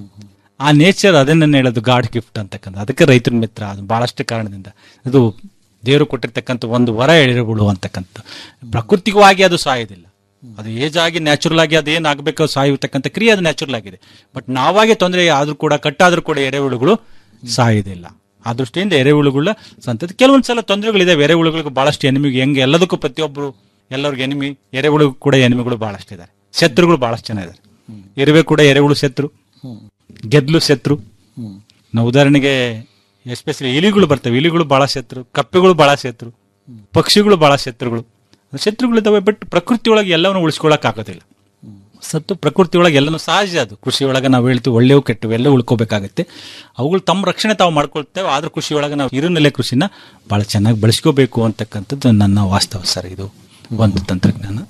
ಆ ನೇಚರ್ ಅದನ್ನ ಹೇಳೋದು ಗಾಡ್ ಗಿಫ್ಟ್ ಅಂತಕ್ಕಂಥ ಅದಕ್ಕೆ ರೈತರ ಮಿತ್ರ ಅದು ಬಹಳಷ್ಟು ಕಾರಣದಿಂದ ಅದು ದೇವರು ಕೊಟ್ಟಿರ್ತಕ್ಕಂಥ ಒಂದು ವರ ಎಳೆಬಿಡು ಅಂತಕ್ಕಂಥ ಪ್ರಕೃತಿಕವಾಗಿ ಅದು ಸಾಯೋದಿಲ್ಲ ಅದು ಏಜ್ ಆಗಿ ನ್ಯಾಚುರಲ್ ಆಗಿ ಅದೇನ್ ಆಗ್ಬೇಕು ಸಾಯುತ್ತಕ್ಕಂಥ ಕ್ರಿಯೆ ಅದು ನ್ಯಾಚುರಲ್ ಆಗಿದೆ ಬಟ್ ನಾವಾಗೆ ತೊಂದರೆ ಆದ್ರೂ ಕೂಡ ಕಟ್ಟಾದ್ರೂ ಕೂಡ ಎರೆಹುಳುಗಳು ಸಾಯೋದಿಲ್ಲ ಆ ದೃಷ್ಟಿಯಿಂದ ಎರೆಹುಳುಗಳ ಸಂತತಿ ಕೆಲವೊಂದ್ಸಲ ತೊಂದರೆಗಳಿದಾವೆ ಎರೆಹುಳುಗಳಿಗೆ ಬಹಳಷ್ಟು ಎನಿಮಿಗೆ ಹೆಂಗೆ ಎಲ್ಲದಕ್ಕೂ ಪ್ರತಿಯೊಬ್ಬರು ಎಲ್ಲರಿಗೂ ಎನಿಮಿ ಎರೆಹುಳು ಕೂಡ ಎನಿಮಿಗಳು ಬಹಳಷ್ಟು ಇದ್ದಾರೆ ಶತ್ರುಗಳು ಬಹಳಷ್ಟು ಜನ ಇದ್ದಾರೆ ಇರುವೆ ಕೂಡ ಎರೆಹುಳು ಶತ್ರು ಗೆದ್ಲು ಶತ್ರು ನಾವು ಉದಾಹರಣೆಗೆ ಎಸ್ಪೆಷಲಿ ಇಲಿಗಳು ಬರ್ತವೆ ಇಲಿಗಳು ಬಹಳ ಶತ್ರು ಕಪ್ಪೆಗಳು ಬಹಳ ಶತ್ರು ಪಕ್ಷಿಗಳು ಬಹಳ ಶತ್ರುಗಳು ಶತ್ರುಗಳಿದ್ದಾವೆ ಬಟ್ ಪ್ರಕೃತಿ ಒಳಗೆ ಎಲ್ಲವನ್ನು ಉಳಿಸ್ಕೊಳಕ್ ಆಗೋದಿಲ್ಲ ಸತ್ತು ಪ್ರಕೃತಿ ಒಳಗೆ ಎಲ್ಲನೂ ಸಹಜ ಅದು ಕೃಷಿ ಒಳಗೆ ನಾವು ಹೇಳ್ತೀವಿ ಒಳ್ಳೆವು ಕೆಟ್ಟವು ಎಲ್ಲ ಉಳ್ಕೋಬೇಕಾಗತ್ತೆ ಅವುಗಳು ತಮ್ಮ ರಕ್ಷಣೆ ತಾವು ಮಾಡ್ಕೊಳ್ತೇವೆ ಆದ್ರೂ ಕೃಷಿ ಒಳಗೆ ನಾವು ಇರುನೆಲೆ ಕೃಷಿನ ಬಹಳ ಚೆನ್ನಾಗಿ ಬಳಸ್ಕೋಬೇಕು ಅಂತಕ್ಕಂಥದ್ದು ನನ್ನ ವಾಸ್ತವ ಸರ್ ಇದು ಒಂದು ತಂತ್ರಜ್ಞಾನ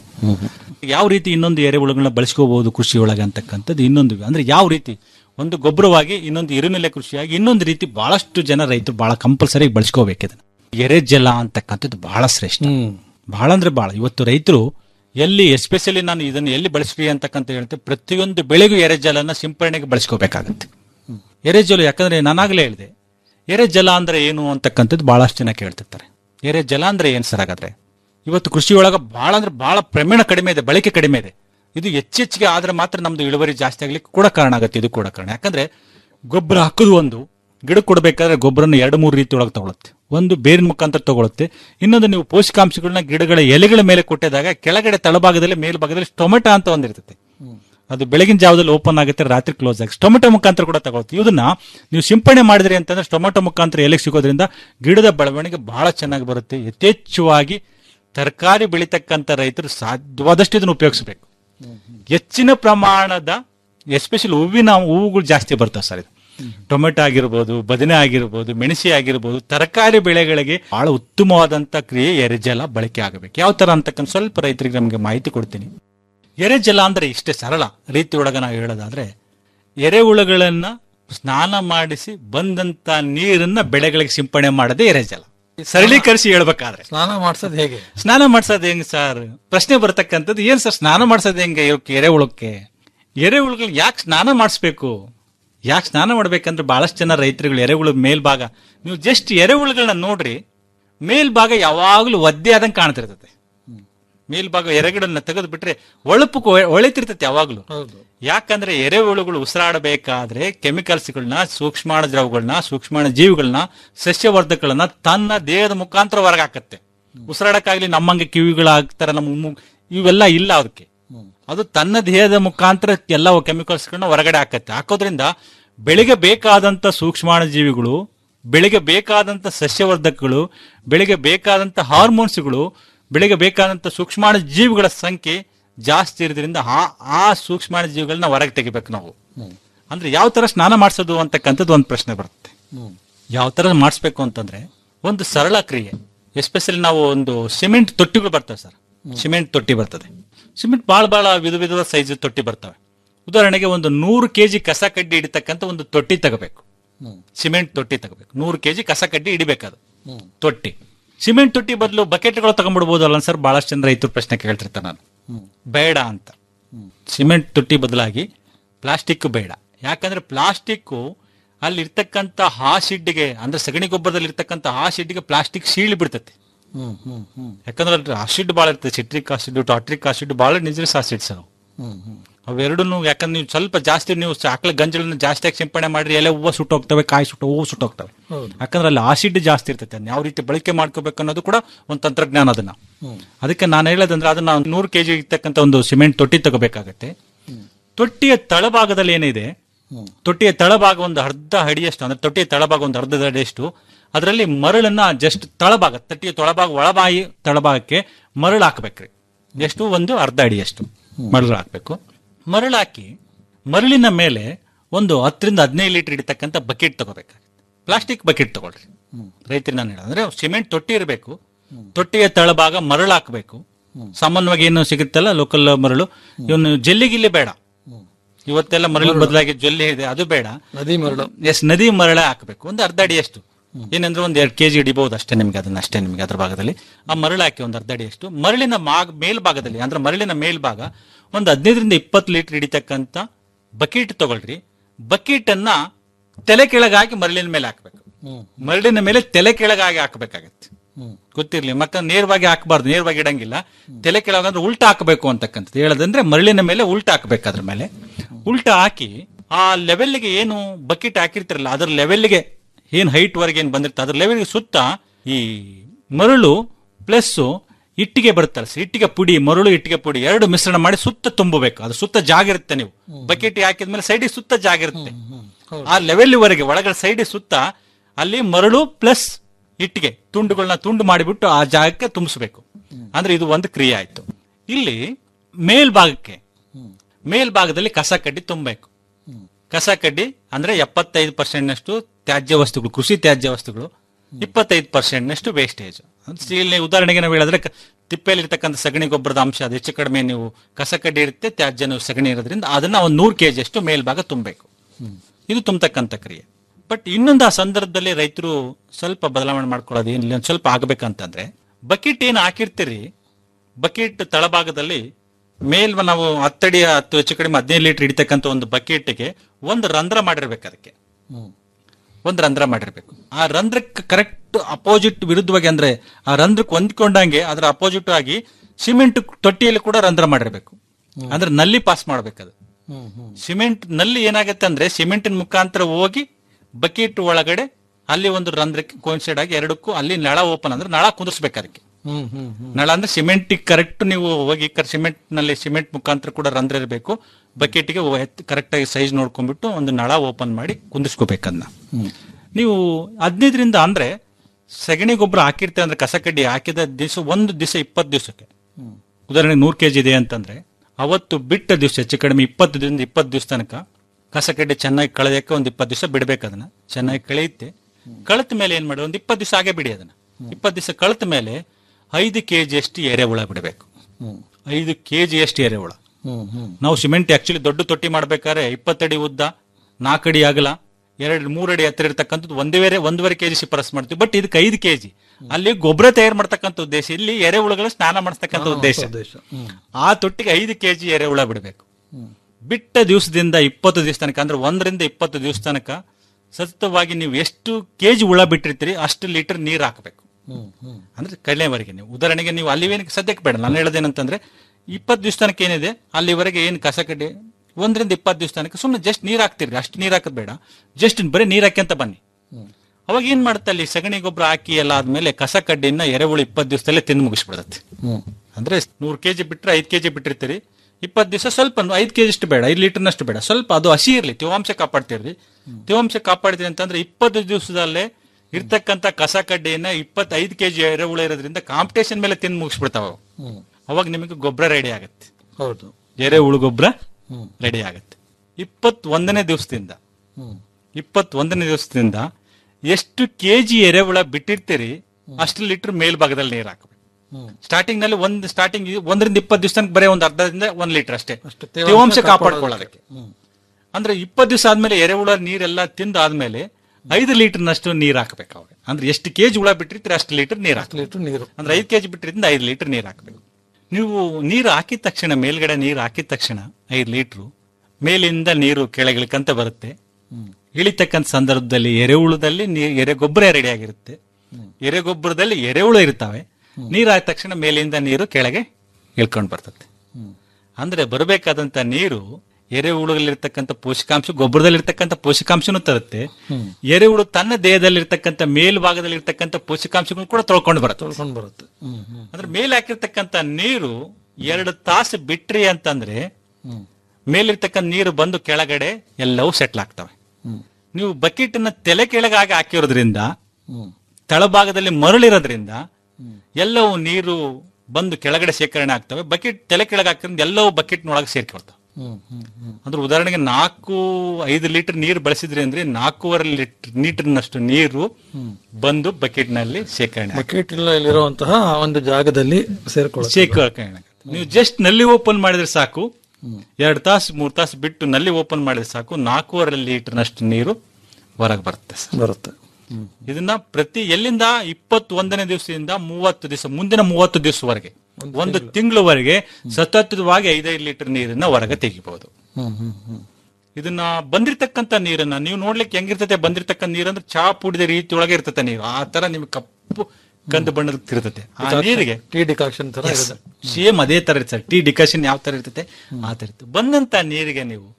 ಯಾವ ರೀತಿ ಇನ್ನೊಂದು ಎರೆಹುಳುಗಳನ್ನ ಬಳಸ್ಕೋಬಹುದು ಕೃಷಿ ಒಳಗೆ ಅಂತಕ್ಕಂಥದ್ದು ಇನ್ನೊಂದು ಅಂದ್ರೆ ಯಾವ ರೀತಿ ಒಂದು ಗೊಬ್ಬರವಾಗಿ ಇನ್ನೊಂದು ಇರುನೆಲೆ ಕೃಷಿಯಾಗಿ ಇನ್ನೊಂದು ರೀತಿ ಬಹಳಷ್ಟು ಜನ ರೈತರು ಬಹಳ ಕಂಪಲ್ಸರಿ ಬಳಸ್ಕೋಬೇಕು ಇದನ್ನ ಎರೆ ಜಲ ಅಂತಕ್ಕಂಥದ್ದು ಬಹಳ ಶ್ರೇಷ್ಠ ಬಹಳ ಅಂದ್ರೆ ಬಹಳ ಇವತ್ತು ರೈತರು ಎಲ್ಲಿ ಎಸ್ಪೆಷಲಿ ನಾನು ಇದನ್ನು ಎಲ್ಲಿ ಬಳಸ್ರಿ ಅಂತಕ್ಕಂತ ಹೇಳ್ತೇವೆ ಪ್ರತಿಯೊಂದು ಬೆಳೆಗೂ ಎರೆಜಲನ ಸಿಂಪರಣೆಗೆ ಬಳಸ್ಕೋಬೇಕಾಗತ್ತೆ ಎರೆಜಲ ಯಾಕಂದ್ರೆ ನಾನಾಗ್ಲೇ ಹೇಳಿದೆ ಎರೆಜಲ ಅಂದ್ರೆ ಏನು ಅಂತಕ್ಕಂಥದ್ದು ಬಹಳಷ್ಟು ಜನ ಕೇಳ್ತಿರ್ತಾರೆ ಎರೆಜಲ ಅಂದ್ರೆ ಏನ್ ಸರ್ ಹಾಗಾದ್ರೆ ಇವತ್ತು ಕೃಷಿ ಒಳಗ ಬಹಳ ಅಂದ್ರೆ ಬಹಳ ಪ್ರಮಾಣ ಕಡಿಮೆ ಇದೆ ಬಳಕೆ ಕಡಿಮೆ ಇದೆ ಇದು ಹೆಚ್ಚೆಚ್ಚಿಗೆ ಆದ್ರೆ ಮಾತ್ರ ನಮ್ದು ಇಳುವರಿ ಜಾಸ್ತಿ ಆಗ್ಲಿಕ್ಕೆ ಕೂಡ ಕಾರಣ ಆಗುತ್ತೆ ಇದು ಕೂಡ ಕಾರಣ ಯಾಕಂದ್ರೆ ಗೊಬ್ಬರ ಹಾಕೋದು ಒಂದು ಗಿಡ ಕೊಡಬೇಕಾದ್ರೆ ಗೊಬ್ಬರನ ಎರಡು ಮೂರು ರೀತಿ ಒಳಗೆ ತಗೊಳುತ್ತೆ ಒಂದು ಬೇರಿನ ಮುಖಾಂತರ ತಗೊಳುತ್ತೆ ಇನ್ನೊಂದು ನೀವು ಪೋಷಕಾಂಶಗಳನ್ನ ಗಿಡಗಳ ಎಲೆಗಳ ಮೇಲೆ ಕೊಟ್ಟಿದಾಗ ಕೆಳಗಡೆ ತಳಭಾಗದಲ್ಲಿ ಮೇಲ್ಭಾಗದಲ್ಲಿ ಟೊಮೆಟೊ ಅಂತ ಒಂದಿರ್ತದೆ ಅದು ಬೆಳಗಿನ ಜಾವದಲ್ಲಿ ಓಪನ್ ಆಗುತ್ತೆ ರಾತ್ರಿ ಕ್ಲೋಸ್ ಆಗುತ್ತೆ ಟೊಮೆಟೊ ಮುಖಾಂತರ ಕೂಡ ತಗೊಳುತ್ತೆ ಇದನ್ನ ನೀವು ಸಿಂಪಡಣೆ ಮಾಡಿದ್ರಿ ಅಂತಂದ್ರೆ ಟೊಮೆಟೊ ಮುಖಾಂತರ ಎಲೆಗೆ ಸಿಗೋದ್ರಿಂದ ಗಿಡದ ಬೆಳವಣಿಗೆ ಬಹಳ ಚೆನ್ನಾಗಿ ಬರುತ್ತೆ ಯಥೇಚ್ಛವಾಗಿ ತರಕಾರಿ ಬೆಳಿತಕ್ಕಂಥ ರೈತರು ಸಾಧ್ಯವಾದಷ್ಟು ಇದನ್ನು ಉಪಯೋಗಿಸಬೇಕು ಹೆಚ್ಚಿನ ಪ್ರಮಾಣದ ಎಸ್ಪೆಷಲಿ ಹೂವಿನ ಹೂವುಗಳು ಜಾಸ್ತಿ ಬರ್ತವೆ ಸರ್ ಇದು ಟೊಮೆಟೊ ಆಗಿರ್ಬೋದು ಬದನೆ ಆಗಿರ್ಬೋದು ಮೆಣಸಿ ಆಗಿರ್ಬೋದು ತರಕಾರಿ ಬೆಳೆಗಳಿಗೆ ಬಹಳ ಉತ್ತಮವಾದಂತ ಕ್ರಿಯೆ ಎರೆಜಲ ಬಳಕೆ ಆಗಬೇಕು ಯಾವ ತರ ಅಂತಕ್ಕಂಥ ಸ್ವಲ್ಪ ರೈತರಿಗೆ ನಮಗೆ ಮಾಹಿತಿ ಕೊಡ್ತೀನಿ ಎರೆಜಲ ಅಂದ್ರೆ ಇಷ್ಟೇ ಸರಳ ರೀತಿ ಒಳಗ ನಾವು ಹೇಳೋದಾದ್ರೆ ಎರೆಹುಳುಗಳನ್ನ ಸ್ನಾನ ಮಾಡಿಸಿ ಬಂದಂತ ನೀರನ್ನ ಬೆಳೆಗಳಿಗೆ ಸಿಂಪಡಣೆ ಮಾಡದೆ ಎರೆಜಲ ಸರಳೀಕರಿಸಿ ಹೇಳ್ಬೇಕಾದ್ರೆ ಸ್ನಾನ ಮಾಡ್ಸೋದು ಹೇಗೆ ಸ್ನಾನ ಮಾಡ್ಸೋದು ಹೆಂಗ್ ಸರ್ ಪ್ರಶ್ನೆ ಬರ್ತಕ್ಕಂಥದ್ದು ಏನ್ ಸರ್ ಸ್ನಾನ ಮಾಡ್ಸೋದು ಹೆಂಗೆ ಇವಕ್ಕೆ ಎರೆಹುಳಕ್ಕೆ ಎರೆಹುಳುಗಳು ಯಾಕೆ ಸ್ನಾನ ಮಾಡಿಸ್ಬೇಕು ಯಾಕೆ ಸ್ನಾನ ಮಾಡ್ಬೇಕಂದ್ರೆ ಬಹಳಷ್ಟು ಜನ ರೈತರುಗಳು ಎರೆಹುಳು ಮೇಲ್ಭಾಗ ನೀವು ಜಸ್ಟ್ ಎರೆಹುಳುಗಳನ್ನ ನೋಡ್ರಿ ಮೇಲ್ಭಾಗ ಯಾವಾಗಲೂ ಒದ್ದೆ ಆದಂಗೆ ಕಾಣ್ತಿರ್ತದೆ ಮೇಲ್ಭಾಗ ಎರೆಗಿಡನ್ನ ತೆಗೆದು ಬಿಟ್ರೆ ಒಳಪು ಒಳಿತಿರ್ತೈತೆ ಯಾವಾಗ್ಲೂ ಯಾಕಂದ್ರೆ ಎರೆಹುಳುಗಳು ಉಸಿರಾಡಬೇಕಾದ್ರೆ ಕೆಮಿಕಲ್ಸ್ಗಳನ್ನ ಸೂಕ್ಷ್ಮಾಣ ದ್ರವಗಳನ್ನ ಸೂಕ್ಷ್ಮಾಣ ಜೀವಿಗಳನ್ನ ಸಸ್ಯವರ್ಧಕಗಳನ್ನ ತನ್ನ ದೇಹದ ಮುಖಾಂತರ ಹೊರಗೆ ಹಾಕತ್ತೆ ಉಸಿರಾಡಕ್ಕಾಗ್ಲಿ ನಮ್ಮಂಗೆ ಕಿವಿಗಳಾಗ್ತಾರ ನಮ್ಮ ಮು- ಇವೆಲ್ಲ ಇಲ್ಲ ಅದಕ್ಕೆ ಅದು ತನ್ನ ದೇಹದ ಮುಖಾಂತರ ಎಲ್ಲ ಕೆಮಿಕಲ್ಸ್ಗಳನ್ನ ಹೊರಗಡೆ ಹಾಕತ್ತೆ ಹಾಕೋದ್ರಿಂದ ಬೆಳೆಗೆ ಬೇಕಾದಂತ ಸೂಕ್ಷ್ಮಾಣ ಜೀವಿಗಳು ಬೆಳೆಗೆ ಬೇಕಾದಂತ ಸಸ್ಯವರ್ಧಕಗಳು ಬೆಳೆಗೆ ಬೇಕಾದಂತ ಹಾರ್ಮೋನ್ಸ್ಗಳು ಬೆಳೆಗೆ ಬೇಕಾದಂತ ಸೂಕ್ಷ್ಮಾಣು ಜೀವಿಗಳ ಸಂಖ್ಯೆ ಜಾಸ್ತಿ ಇರೋದ್ರಿಂದ ಆ ಆ ಸೂಕ್ಷ್ಮಾಣು ಜೀವಿಗಳನ್ನ ಹೊರಗೆ ತೆಗಿಬೇಕು ನಾವು ಅಂದ್ರೆ ಯಾವ ತರ ಸ್ನಾನ ಮಾಡಿಸೋದು ಅಂತಕ್ಕಂಥದ್ದು ಒಂದು ಪ್ರಶ್ನೆ ಬರುತ್ತೆ ಯಾವ ತರ ಮಾಡಿಸ್ಬೇಕು ಅಂತಂದ್ರೆ ಒಂದು ಸರಳ ಕ್ರಿಯೆ ಎಸ್ಪೆಷಲಿ ನಾವು ಒಂದು ಸಿಮೆಂಟ್ ತೊಟ್ಟಿಗಳು ಬರ್ತವೆ ಸರ್ ಸಿಮೆಂಟ್ ತೊಟ್ಟಿ ಬರ್ತದೆ ಸಿಮೆಂಟ್ ಬಹಳ ಬಹಳ ವಿಧ ವಿಧವಾದ ಸೈಜ್ ತೊಟ್ಟಿ ಬರ್ತವೆ ಉದಾಹರಣೆಗೆ ಒಂದು ನೂರು ಕೆಜಿ ಕಸ ಕಡ್ಡಿ ಹಿಡಿತಕ್ಕಂಥ ಒಂದು ತೊಟ್ಟಿ ತಗೋಬೇಕು ಸಿಮೆಂಟ್ ತೊಟ್ಟಿ ತಗೋಬೇಕು ನೂರು ಕೆಜಿ ಕಸ ಕಡ್ಡಿ ಹಿಡಿಬೇಕದು ತೊಟ್ಟಿ ಸಿಮೆಂಟ್ ತೊಟ್ಟಿ ಬದಲು ಬಕೆಟ್ಗಳು ತಗೊಂಡ್ಬಿಡ್ಬೋದಲ್ಲ ಸರ್ ಬಹಳಷ್ಟು ಜನ ರೈತರು ಪ್ರಶ್ನೆ ಕೇಳ್ತಿರ್ತಾರೆ ನಾನು ಬೇಡ ಅಂತ ಸಿಮೆಂಟ್ ತೊಟ್ಟಿ ಬದಲಾಗಿ ಪ್ಲಾಸ್ಟಿಕ್ ಬೇಡ ಯಾಕಂದ್ರೆ ಪ್ಲಾಸ್ಟಿಕ್ ಅಲ್ಲಿ ಇರ್ತಕ್ಕಂಥ ಹಾಸಿಡ್ಗೆ ಅಂದ್ರೆ ಸಗಣಿ ಗೊಬ್ಬರದಲ್ಲಿ ಇರ್ತಕ್ಕಂಥ ಹಾಸಿಡ್ಗೆ ಪ್ಲಾಸ್ಟಿಕ್ ಸೀಳಿ ಬಿಡ್ತೈತಿ ಯಾಕಂದ್ರೆ ಅದ್ರ ಆಸಿಡ್ ಭಾಳ ಇರ್ತದೆ ಸಿಟ್ರಿಕ್ ಆಸಿಡ್ ಟಾಟ್ರಿಕ್ ಆಸಿಡ್ ಭಾಳ ನಿಜರಸ್ ಆಸಿಡ್ಸ್ ಅವು ಅವೆರಡನ್ನು ಯಾಕಂದ್ರೆ ನೀವು ಸ್ವಲ್ಪ ಜಾಸ್ತಿ ನೀವು ಆಕಳ ಗಂಜಲನ್ನ ಜಾಸ್ತಿಯಾಗಿ ಸಿಂಪಡಣೆ ಮಾಡ್ರಿ ಎಲೆ ಹೂವು ಸುಟ್ಟೋಗ್ತವೆ ಕಾಯಿ ಸುಟ್ಟು ಹೂವು ಸುಟ್ಟೋಗ್ತವೆ ಹೌದು. ಯಾಕಂದ್ರೆ ಅಲ್ಲಿ ಆಸಿಡ್ ಜಾಸ್ತಿ ಇರ್ತೈತೆ ಅದನ್ನ ಯಾವ ರೀತಿ ಬಳಕೆ ಮಾಡ್ಕೋಬೇಕು ಅನ್ನೋದು ಕೂಡ ಒಂದು ತಂತ್ರಜ್ಞಾನ ಅದನ್ನ ಅದಕ್ಕೆ ನಾನು ಹೇಳೋದಂದ್ರೆ ಅದನ್ನ ನೂರು ಕೆಜಿ ಇರ್ತಕ್ಕಂಥ ಒಂದು ಸಿಮೆಂಟ್ ತೊಟ್ಟಿ ತಗೋಬೇಕಾಗತ್ತೆ ತೊಟ್ಟಿಯ ತಳಭಾಗದಲ್ಲಿ ಏನಿದೆ ತೊಟ್ಟಿಯ ತಳಭಾಗ ಒಂದು ಅರ್ಧ ಅಡಿಯಷ್ಟು ಅಂದ್ರೆ ತೊಟ್ಟಿಯ ತಳಭಾಗ ಒಂದು ಅರ್ಧ ಅಡಿಯಷ್ಟು ಅದರಲ್ಲಿ ಮರಳನ್ನ ಜಸ್ಟ್ ತಳಭಾಗ ತೊಟ್ಟಿಯ ತೊಳಭಾಗ ಒಳಬಾಯಿ ತಳಭಾಗಕ್ಕೆ ಮರಳು ಹಾಕ್ಬೇಕ್ರಿ ಎಷ್ಟು ಒಂದು ಅರ್ಧ ಅಡಿಯಷ್ಟು ಮರಳು ಹಾಕ್ಬೇಕು ಮರಳು ಹಾಕಿ ಮರಳಿನ ಮೇಲೆ ಒಂದು ಹತ್ತರಿಂದ ಹದಿನೈದು ಲೀಟರ್ ಇಡತಕ್ಕಂಥ ಬಕೆಟ್ ತಗೋಬೇಕಾಗುತ್ತೆ ಪ್ಲಾಸ್ಟಿಕ್ ಬಕೆಟ್ ತಗೊಳ್ರಿ ರೈತರಿಗೆ ನಾನು ಹೇಳೋದು ಅಂದ್ರೆ ಸಿಮೆಂಟ್ ತೊಟ್ಟಿ ಇರಬೇಕು ತೊಟ್ಟಿಯ ತಳಭಾಗ ಮರಳು ಹಾಕಬೇಕು ಸಾಮಾನ್ಯವಾಗಿ ಏನು ಸಿಗುತ್ತಲ್ಲ ಲೋಕಲ್ ಮರಳು ಇವನು ಜಲ್ಲಿ ಗಿಲ್ಲಿ ಬೇಡ ಇವತ್ತೆಲ್ಲ ಮರಳು ಬದಲಾಗಿ ಜೊಲ್ಲಿ ಇದೆ ಅದು ಬೇಡ ನದಿ ಮರಳು ಎಸ್ ನದಿ ಮರಳ ಹಾಕಬೇಕು ಒಂದು ಅರ್ಧ ಅಡಿಯಷ್ಟು ಏನಂದ್ರೆ ಒಂದು ಎರಡು ಕೆಜಿ ಹಿಡಿಬಹುದು ಅಷ್ಟೇ ನಿಮ್ಗೆ ಅದನ್ನ ಅಷ್ಟೇ ನಿಮ್ಗೆ ಅದ್ರ ಭಾಗದಲ್ಲಿ ಆ ಮರಳು ಹಾಕಿ ಒಂದು ಅರ್ಧ ಅಡಿಯಷ್ಟು ಮರಳಿನ ಮಾಗ್ ಮೇಲ್ಭಾಗದಲ್ಲಿ ಅಂದ್ರೆ ಮರಳಿನ ಮೇಲ್ಭಾಗ ಒಂದು ಹದಿನೈದರಿಂದ ಇಪ್ಪತ್ತು ಲೀಟರ್ ಹಿಡಿತಕ್ಕಂತ ಬಕೆಟ್ ತಗೊಳ್ರಿ ಬಕೆಟ್ ಅನ್ನ ತಲೆ ಕೆಳಗಾಗಿ ಮರಳಿನ ಮೇಲೆ ಹಾಕ್ಬೇಕು ಮರಳಿನ ಮೇಲೆ ತಲೆ ಕೆಳಗಾಗಿ ಹಾಕಬೇಕಾಗತ್ತೆ ಗೊತ್ತಿರ್ಲಿ ಮತ್ತೆ ನೇರವಾಗಿ ಹಾಕಬಾರ್ದು ನೇರವಾಗಿ ಇಡಂಗಿಲ್ಲ ತಲೆ ಕೆಳಗೆ ಅಂದ್ರೆ ಉಲ್ಟಾ ಹಾಕಬೇಕು ಅಂತಕ್ಕಂಥದ್ದು ಹೇಳೋದಂದ್ರೆ ಮರಳಿನ ಮೇಲೆ ಉಲ್ಟಾ ಹಾಕಬೇಕು ಅದ್ರ ಮೇಲೆ ಉಲ್ಟಾ ಹಾಕಿ ಆ ಲೆವೆಲ್ಗೆ ಏನು ಬಕೆಟ್ ಹಾಕಿರ್ತಿರಲ್ಲ ಅದ್ರ ಲೆವೆಲ್ಗೆ ಏನ್ ಹೈಟ್ ವರೆಗೆ ಏನ್ ಬಂದಿರುತ್ತೆ ಅದ್ರ ಲೆವೆಲ್ಗೆ ಸುತ್ತ ಈ ಮರಳು ಪ್ಲಸ್ ಇಟ್ಟಿಗೆ ಬರುತ್ತಲ್ಲ ಸರ್, ಇಟ್ಟಿಗೆ ಪುಡಿ ಮರಳು ಇಟ್ಟಿಗೆ ಪುಡಿ ಎರಡು ಮಿಶ್ರಣ ಮಾಡಿ ಸುತ್ತ ತುಂಬಬೇಕು ಅದು ಸುತ್ತ ಜಾಗ ಇರುತ್ತೆ ನೀವು ಬಕೆಟ್ ಹಾಕಿದ್ಮೇಲೆ ಸೈಡಿಗೆ ಸುತ್ತ ಜಾಗ ಇರುತ್ತೆ ಆ ಲೆವೆಲ್ ವರೆಗೆ ಒಳಗಡೆ ಸೈಡ್ ಸುತ್ತ ಅಲ್ಲಿ ಮರಳು ಪ್ಲಸ್ ಇಟ್ಟಿಗೆ ತುಂಡುಗಳನ್ನ ತುಂಡು ಮಾಡಿಬಿಟ್ಟು ಆ ಜಾಗಕ್ಕೆ ತುಂಬಿಸ್ಬೇಕು ಅಂದ್ರೆ ಇದು ಒಂದು ಕ್ರಿಯೆ ಆಯ್ತು ಇಲ್ಲಿ ಮೇಲ್ಭಾಗಕ್ಕೆ ಮೇಲ್ಭಾಗದಲ್ಲಿ ಕಸ ಕಡ್ಡಿ ತುಂಬಬೇಕು ಕಸ ಕಡ್ಡಿ ಅಂದ್ರೆ ಎಪ್ಪತ್ತೈದು ಪರ್ಸೆಂಟ್ ನಷ್ಟು ತ್ಯಾಜ್ಯ ವಸ್ತುಗಳು ಕೃಷಿ ತ್ಯಾಜ್ಯ ವಸ್ತುಗಳು ಇಪ್ಪತ್ತೈದು ಪರ್ಸೆಂಟ್ ನಷ್ಟು ವೇಸ್ಟೇಜ್ ಸ್ಟೀಲ್ ಉದಾಹರಣೆಗೆ ನಾವು ಹೇಳಿದ್ರೆ ಕ- ತಿಪ್ಪೆಯಲ್ಲಿರ್ತಕ್ಕಂಥ ಸಗಣಿ ಗೊಬ್ಬರದ ಅಂಶ ಅದು ಹೆಚ್ಚು ಕಡಿಮೆ ನೀವು ಕಸ ಕಡ್ಡಿ ಇರುತ್ತೆ ತ್ಯಾಜ್ಯನು ಸಗಣಿ ಇರೋದ್ರಿಂದ ಅದನ್ನ ಒಂದು ನೂರು ಕೆಜಿ ಅಷ್ಟು ಮೇಲ್ಭಾಗ ತುಂಬಬೇಕು ಇದು ತುಂಬತಕ್ಕಂಥ ಕ್ರಿಯೆ ಬಟ್ ಇನ್ನೊಂದು ಆ ಸಂದರ್ಭದಲ್ಲಿ ರೈತರು ಸ್ವಲ್ಪ ಬದಲಾವಣೆ ಮಾಡ್ಕೊಳ್ಳೋದು ಏನಿಲ್ಲ ಒಂದ್ ಸ್ವಲ್ಪ ಆಗ್ಬೇಕಂತಂದ್ರೆ ಬಕೆಟ್ ಏನು ಹಾಕಿರ್ತೀರಿ ಬಕೆಟ್ ತಳಭಾಗದಲ್ಲಿ ಮೇಲ್ ನಾವು ಹತ್ತಡಿ ಹತ್ತು ಹೆಚ್ಚು ಕಡಿಮೆ ಹದಿನೈದು ಲೀಟರ್ ಹಿಡಿತಕ್ಕಂಥ ಒಂದು ಬಕೆಟ್ಗೆ ಒಂದು ರಂಧ್ರ ಮಾಡಿರ್ಬೇಕು ಅದಕ್ಕೆ ಒಂದು ರಂಧ್ರ ಮಾಡಿರ್ಬೇಕು ಆ ರಂಧ್ರಕ್ಕೆ ಕರೆಕ್ಟ್ ಅಪೋಸಿಟ್ ವಿರುದ್ಧವಾಗಿ ಅಂದ್ರೆ ಆ ರಂಧ್ರಕ್ಕೆ ಹೊಂದ್ಕೊಂಡಂಗೆ ಅದರ ಅಪೋಸಿಟ್ ಆಗಿ ಸಿಮೆಂಟ್ ತೊಟ್ಟಿಯಲ್ಲಿ ಕೂಡ ರಂಧ್ರ ಮಾಡಿರ್ಬೇಕು ಅಂದ್ರೆ ನಲ್ಲಿ ಪಾಸ್ ಮಾಡ್ಬೇಕದು ಸಿಮೆಂಟ್ ನಲ್ಲಿ ಏನಾಗುತ್ತೆ ಅಂದ್ರೆ ಸಿಮೆಂಟಿನ ಮುಖಾಂತರ ಹೋಗಿ ಬಕೆಟ್ ಒಳಗಡೆ ಅಲ್ಲಿ ಒಂದು ರಂಧ್ರಕ್ಕೆ ಕೋನ್ಸೈಡ್ ಆಗಿ ಎರಡಕ್ಕೂ ಅಲ್ಲಿ ನಳ ಓಪನ್ ಅಂದ್ರೆ ನಳ ಕುದಿಸ್ಬೇಕು ಅದಕ್ಕೆ ಹ್ಮ್ ಹ್ಮ್ ಹ್ಮ್ ನಳ ಅಂದ್ರೆ ಸಿಮೆಂಟ್ ಕರೆಕ್ಟ್ ನೀವು ಹೋಗಿ ಸಿಮೆಂಟ್ ನಲ್ಲಿ ಸಿಮೆಂಟ್ ಮುಖಾಂತರ ಕೂಡ ರಂಧ್ರ ಇರಬೇಕು ಬಕೆಟ್ಗೆ ಕರೆಕ್ಟ್ ಆಗಿ ಸೈಜ್ ನೋಡ್ಕೊಂಡ್ಬಿಟ್ಟು ಒಂದು ನಳ ಓಪನ್ ಮಾಡಿ ಕುಂದಿಸ್ಕೋಬೇಕು ಅದನ್ನ ನೀವು ಹದಿನೈದರಿಂದ ಅಂದ್ರೆ ಸಗಣಿ ಗೊಬ್ಬರ ಹಾಕಿರ್ತೀರ ಅಂದ್ರೆ ಕಸ ಕಡ್ಡಿ ಹಾಕಿದ ದಿವಸ ಒಂದು ದಿವಸ ಇಪ್ಪತ್ತು ದಿವಸಕ್ಕೆ ಉದಾಹರಣೆ ನೂರು ಕೆಜಿ ಇದೆ ಅಂತಂದ್ರೆ ಅವತ್ತು ಬಿಟ್ಟ ದಿವಸ ಹೆಚ್ಚು ಕಡಿಮೆ ಇಪ್ಪತ್ತು ದಿನದಿಂದ ಇಪ್ಪತ್ತು ದಿವಸ ತನಕ ಕಸ ಕಡ್ಡಿ ಚೆನ್ನಾಗಿ ಕಳೆಯಕ್ಕೆ ಒಂದು ಇಪ್ಪತ್ತು ದಿವಸ ಬಿಡ್ಬೇಕು ಅದನ್ನ ಚೆನ್ನಾಗಿ ಕಳೆಯುತ್ತೆ ಕಳೆತ ಮೇಲೆ ಏನ್ ಮಾಡಿ ಒಂದು ಇಪ್ಪತ್ತು ದಿವಸ ಹಾಗೆ ಬಿಡಿ ಅದನ್ನ ಇಪ್ಪತ್ತು ದಿವಸ ಕಳೆತ ಮೇಲೆ ಐದು ಕೆಜಿ ಅಷ್ಟು ಎರೆಹುಳ ಬಿಡಬೇಕು ಐದು ಕೆಜಿ ಅಷ್ಟು ಎರೆಹುಳ ಹ್ಮ್ ಹ್ಮ್ ನಾವು ಸಿಮೆಂಟ್ ಆಕ್ಚುಲಿ ದೊಡ್ಡ ತೊಟ್ಟಿ ಮಾಡ್ಬೇಕಾದ್ರೆ ಇಪ್ಪತ್ತಡಿ ಉದ್ದ ನಾಲ್ಕಡಿ ಅಗಲ ಎರಡು ಮೂರಡಿ ಎತ್ತರ ಇರ್ತಕ್ಕಂಥದ್ದು ಒಂದೂವರೆ ಒಂದೂವರೆ ಕೆಜಿ ಶಿಫಾರಸ್ ಮಾಡ್ತೀವಿ ಬಟ್ ಇದಕ್ಕೆ ಐದು ಕೆಜಿ ಅಲ್ಲಿ ಗೊಬ್ಬರ ತಯಾರು ಮಾಡ್ತಕ್ಕಂಥ ಉದ್ದೇಶ ಇಲ್ಲಿ ಎರೆಹುಳುಗಳು ಸ್ನಾನ ಮಾಡಿಸ್ತಕ್ಕಂಥ ಉದ್ದೇಶ ಆ ತೊಟ್ಟಿಗೆ ಐದು ಕೆಜಿ ಎರೆಹುಳ ಬಿಡಬೇಕು ಬಿಟ್ಟ ದಿವಸದಿಂದ ಇಪ್ಪತ್ತು ದಿವಸ ತನಕ ಅಂದ್ರೆ ಒಂದರಿಂದ ಇಪ್ಪತ್ತು ದಿವಸ ತನಕ ಸತತವಾಗಿ ನೀವು ಎಷ್ಟು ಕೆಜಿ ಹುಳ ಬಿಟ್ಟಿರ್ತೀರಿ ಅಷ್ಟು ಲೀಟರ್ ನೀರು ಹಾಕಬೇಕು ಹ್ಮ್ ಹ್ಮ್ ಅಂದ್ರೆ ಕಡಿಮೆವರೆಗೆ ನೀವು ಉದಾಹರಣೆಗೆ ನೀವು ಅಲ್ಲಿವೇನು ಸದ್ಯಕ್ಕೆ ಬೇಡ ನಾನು ಹೇಳೋದೇನಂತಂದ್ರೆ ಇಪ್ಪತ್ತು ದಿವಸ ತನಕ ಏನಿದೆ ಅಲ್ಲಿವರೆಗೆ ಏನು ಕಸ ಕಡ್ಡಿ ಒಂದರಿಂದ ಇಪ್ಪತ್ತು ದಿವಸ ತನಕ ಸುಮ್ಮನೆ ಜಸ್ಟ್ ನೀರ್ ಹಾಕ್ತಿರ್ರಿ ಅಷ್ಟು ನೀರ್ ಹಾಕೋದ್ ಬೇಡ ಜಸ್ಟ್ ಬರೀ ನೀರ್ ಹಾಕ್ಯಂತ ಬನ್ನಿ ಅವಾಗ ಏನ್ ಮಾಡುತ್ತೆ ಅಲ್ಲಿ ಸಗಣಿ ಗೊಬ್ಬರ ಹಾಕಿ ಎಲ್ಲ ಆದ್ಮೇಲೆ ಕಸ ಕಡ್ಡಿನ ಎರೆಹುಳು ಇಪ್ಪತ್ತು ದಿವಸದಲ್ಲೇ ತಿಂದು ಮುಗಿಸ್ಬಿಡುತ್ತೆ ಹ್ಮ್ ಅಂದ್ರೆ ನೂರು ಕೆಜಿ ಬಿಟ್ರೆ ಐದು ಕೆಜಿ ಬಿಟ್ಟಿರ್ತೀರಿ ಇಪ್ಪತ್ತು ದಿವಸ ಸ್ವಲ್ಪ ಐದು ಕೆಜಿ ಅಷ್ಟು ಬೇಡ ಐದು ಲೀಟರ್ನಷ್ಟು ಬೇಡ ಸ್ವಲ್ಪ ಅದು ಹಸಿ ಇರಲಿ ತೇವಾಂಶ ಕಾಪಾಡ್ತಿರ್ರಿ ತೇವಾಂಶ ಕಾಪಾಡ್ತೀರಿ ಅಂತಂದ್ರೆ ಇಪ್ಪತ್ತು ದಿವಸದಲ್ಲೇ ಇರ್ತಕ್ಕಂತ ಕಸ ಕಡ್ಡಿಯನ್ನ ಇಪ್ಪತ್ತೈದು ಕೆಜಿ ಎರೆಹುಳ ಇರೋದ್ರಿಂದ ಕಾಂಪಿಟೇಷನ್ ಮೇಲೆ ತಿಂದು ಮುಗಿಸ್ಬಿಡ್ತಾವ ಅವು. ಹ್ಮ್. ಅವಾಗ ನಿಮಗೆ ಗೊಬ್ಬರ ರೆಡಿ ಆಗುತ್ತೆ ಹೌದು ಎರೆಹುಳು ಗೊಬ್ಬರ ಹ್ಮ್. ರೆಡಿ ಆಗುತ್ತೆ ಇಪ್ಪತ್ತೊಂದನೇ ದಿವಸದಿಂದ ಹ್ಮ್. ಇಪ್ಪತ್ತೊಂದನೇ ದಿವಸದಿಂದ ಎಷ್ಟು ಕೆಜಿ ಎರೆಹುಳ ಬಿಟ್ಟಿರ್ತೀರಿ ಅಷ್ಟು ಲೀಟರ್ ಮೇಲ್ಭಾಗದಲ್ಲಿ ನೀರು ಹಾಕಬೇಕು ಹ್ಮ್. ಸ್ಟಾರ್ಟಿಂಗ್ ನಲ್ಲಿ ಒಂದು ಸ್ಟಾರ್ಟಿಂಗ್ ಒಂದರಿಂದ ಇಪ್ಪತ್ತು ದಿವಸ ಬರೀ ಒಂದು ಅರ್ಧದಿಂದ ಒಂದ್ ಲೀಟರ್ ಅಷ್ಟೇ ತೇವಾಂಶ ತೇವಾಂಶ ಕಾಪಾಡೋದಕ್ಕೆ. ಕಾಪಾಡ್ಕೊಳ್ಳೋದಕ್ಕೆ ಹ್ಮ್. ಅಂದ್ರೆ ಇಪ್ಪತ್ತು ದಿವಸ ಆದ್ಮೇಲೆ ಎರೆಹುಳ ನೀರೆಲ್ಲ ತಿಂದಾದ್ಮೇಲೆ ಐದು ಲೀಟರ್ನಷ್ಟು ನೀರು ಹಾಕ್ಬೇಕು ಅವಾಗ ಅಂದ್ರೆ ಎಷ್ಟು ಕೆಜಿ ಹುಳ ಬಿಟ್ಟಿರ್ತೀರಿ ಅಷ್ಟು ಲೀಟರ್ ನೀರು ಹಾಕ್ಬೇಕು ಲೀಟರ್ ನೀರು ಅಂದ್ರೆ ಐದು ಕೆಜಿ ಬಿಟ್ಟಿರಿಂದ ಐದು ಲೀಟರ್ ನೀರು ಹಾಕ್ಬೇಕು ನೀವು ನೀರು ಹಾಕಿದ ತಕ್ಷಣ ಮೇಲ್ಗಡೆ ನೀರು ಹಾಕಿದ ತಕ್ಷಣ ಐದು ಲೀಟ್ರು ಮೇಲಿಂದ ನೀರು ಕೆಳಗಿಳಿಕಂತ ಬರುತ್ತೆ ಇಳಿತಕ್ಕಂಥ ಸಂದರ್ಭದಲ್ಲಿ ಎರೆಹುಳದಲ್ಲಿ ನೀ- ಎರೆಗೊಬ್ಬರ ರೆಡಿ ಆಗಿರುತ್ತೆ ಎರೆಗೊಬ್ಬರದಲ್ಲಿ ಎರೆಹುಳು ಇರ್ತಾವೆ ನೀರು ಹಾಕಿದ ತಕ್ಷಣ ಮೇಲಿಂದ ನೀರು ಕೆಳಗೆ ಇಳ್ಕೊಂಡು ಬರ್ತದೆ ಅಂದ್ರೆ ಬರಬೇಕಾದಂತ ನೀರು ಎರೆಹುಳುಗಳಿರ್ತಕ್ಕಂಥ ಪೋಷಕಾಂಶ ಗೊಬ್ಬರದಲ್ಲಿರ್ತಕ್ಕಂಥ ಪೋಷಕಾಂಶನೂ ತರುತ್ತೆ ಎರೆಹುಳು ತನ್ನ ದೇಹದಲ್ಲಿರ್ತಕ್ಕಂಥ ಮೇಲ್ಭಾಗದಲ್ಲಿರ್ತಕ್ಕಂಥ ಪೋಷಕಾಂಶಗಳು ಕೂಡ ತೊಳ್ಕೊಂಡು ಬರುತ್ತೆ ತೊಳ್ಕೊಂಡು ಬರುತ್ತೆ ಹ್ಮ್ ಹ್ಮ್ ಅಂದ್ರೆ ಮೇಲೆ ಹಾಕಿರ್ತಕ್ಕಂಥ ನೀರು ಎರಡು ತಾಸು ಬಿಟ್ರಿ ಅಂತಂದ್ರೆ ಮೇಲಿರ್ತಕ್ಕಂಥ ನೀರು ಬಂದು ಕೆಳಗಡೆ ಎಲ್ಲವೂ ಸೆಟ್ಲ್ ಆಗ್ತವೆ ಹ್ಮ್. ನೀವು ಬಕೆಟ್ನ ತಲೆ ಕೆಳಗಾಗಿ ಹಾಕಿರೋದ್ರಿಂದ ಹ್ಮ್. ತಳಭಾಗದಲ್ಲಿ ಮರಳಿರೋದ್ರಿಂದ ಎಲ್ಲವೂ ನೀರು ಬಂದು ಕೆಳಗಡೆ ಶೇಖರಣೆ ಆಗ್ತವೆ ಬಕೆಟ್ ತಲೆ ಕೆಳಗೆ ಹಾಕಿರೋದ್ರಿಂದ ಎಲ್ಲವೂ ಬಕೆಟ್ನೊಳಗೆ ಸೇರ್ಕೊಳ್ತವೆ ಹ್ಮ್ ಹ್ಮ್ ಹ್ಮ್ ಅಂದ್ರೆ ಉದಾಹರಣೆಗೆ ನಾಲ್ಕು ಐದು ಲೀಟರ್ ನೀರು ಬಳಸಿದ್ರಿ ಅಂದ್ರೆ ನಾಲ್ಕೂವರೆ ಲೀಟರ್ ಲೀಟರ್ನಷ್ಟು ನೀರು ಬಂದು ಬಕೆಟ್ ನಲ್ಲಿ ಶೇಖರಣೆ ಆಗುತ್ತೆ. ಬಕೆಟ್ ಇರುವಂತಹ ಆ ಒಂದು ಜಾಗದಲ್ಲಿ ಸೇರ್ಕೊಳ್ಳುತ್ತೆ ಶೇಖರಣೆ ಆಗುತ್ತೆ. ನೀವು ಜಸ್ಟ್ ನಲ್ಲಿ ಓಪನ್ ಮಾಡಿದ್ರೆ ಸಾಕು ಎರಡು ತಾಸು ಮೂರು ತಾಸು ಬಿಟ್ಟು ನಲ್ಲಿ ಓಪನ್ ಮಾಡಿದ್ರೆ ಸಾಕು ನಾಲ್ಕೂವರೆ ಲೀಟರ್ನಷ್ಟು ನೀರು ಹೊರಗೆ ಬರುತ್ತೆ ಸರ್ ಬರುತ್ತೆ ಇದನ್ನ ಪ್ರತಿ ಎಲ್ಲಿಂದ ಇಪ್ಪತ್ತೊಂದನೇ ದಿವಸದಿಂದ ಮೂವತ್ತು ದಿವಸ ಮುಂದಿನ ಮೂವತ್ತು ದಿವಸವರೆಗೆ ಒಂದು ತಿಂಗಳವರೆಗೆ ಸತತವಾಗಿ ಐದೈದು ಲೀಟರ್ ನೀರನ್ನ ಹೊರಗೆ ತೆಗಿಬಹುದು ಹ್ಮ್ ಹ್ಮ್ ಹ್ಮ್ ಇದನ್ನ ಬಂದಿರ್ತಕ್ಕಂಥ ನೀರನ್ನ ನೀವು ನೋಡ್ಲಿಕ್ಕೆ ಹೆಂಗಿರ್ತತೆ ಬಂದಿರ್ತಕ್ಕಂಥ ನೀರಂದ್ರೆ ಚಾ ಪುಡಿದ ರೀತಿ ಒಳಗೆ ಇರ್ತತೆ ನೀರು ಆ ತರ ನಿಮ್ಗೆ ಕಪ್ಪು ಕಂದು ಬಣ್ಣದ ಇರ್ತತೆ ಆ ನೀರಿಗೆ ಟೀ ಡಿಕಾಕ್ಷನ್ ತರ ಇರುತ್ತೆ ಸೇಮ್ ಅದೇ ತರ ಇರ್ತದೆ ಟೀ ಡಿಕಾಷನ್ ಯಾವ ತರ ಇರ್ತದೆ ಆ ತರ ಇರ್ತದೆ ಬಂದಂತ ನೀರಿಗೆ ನೀವು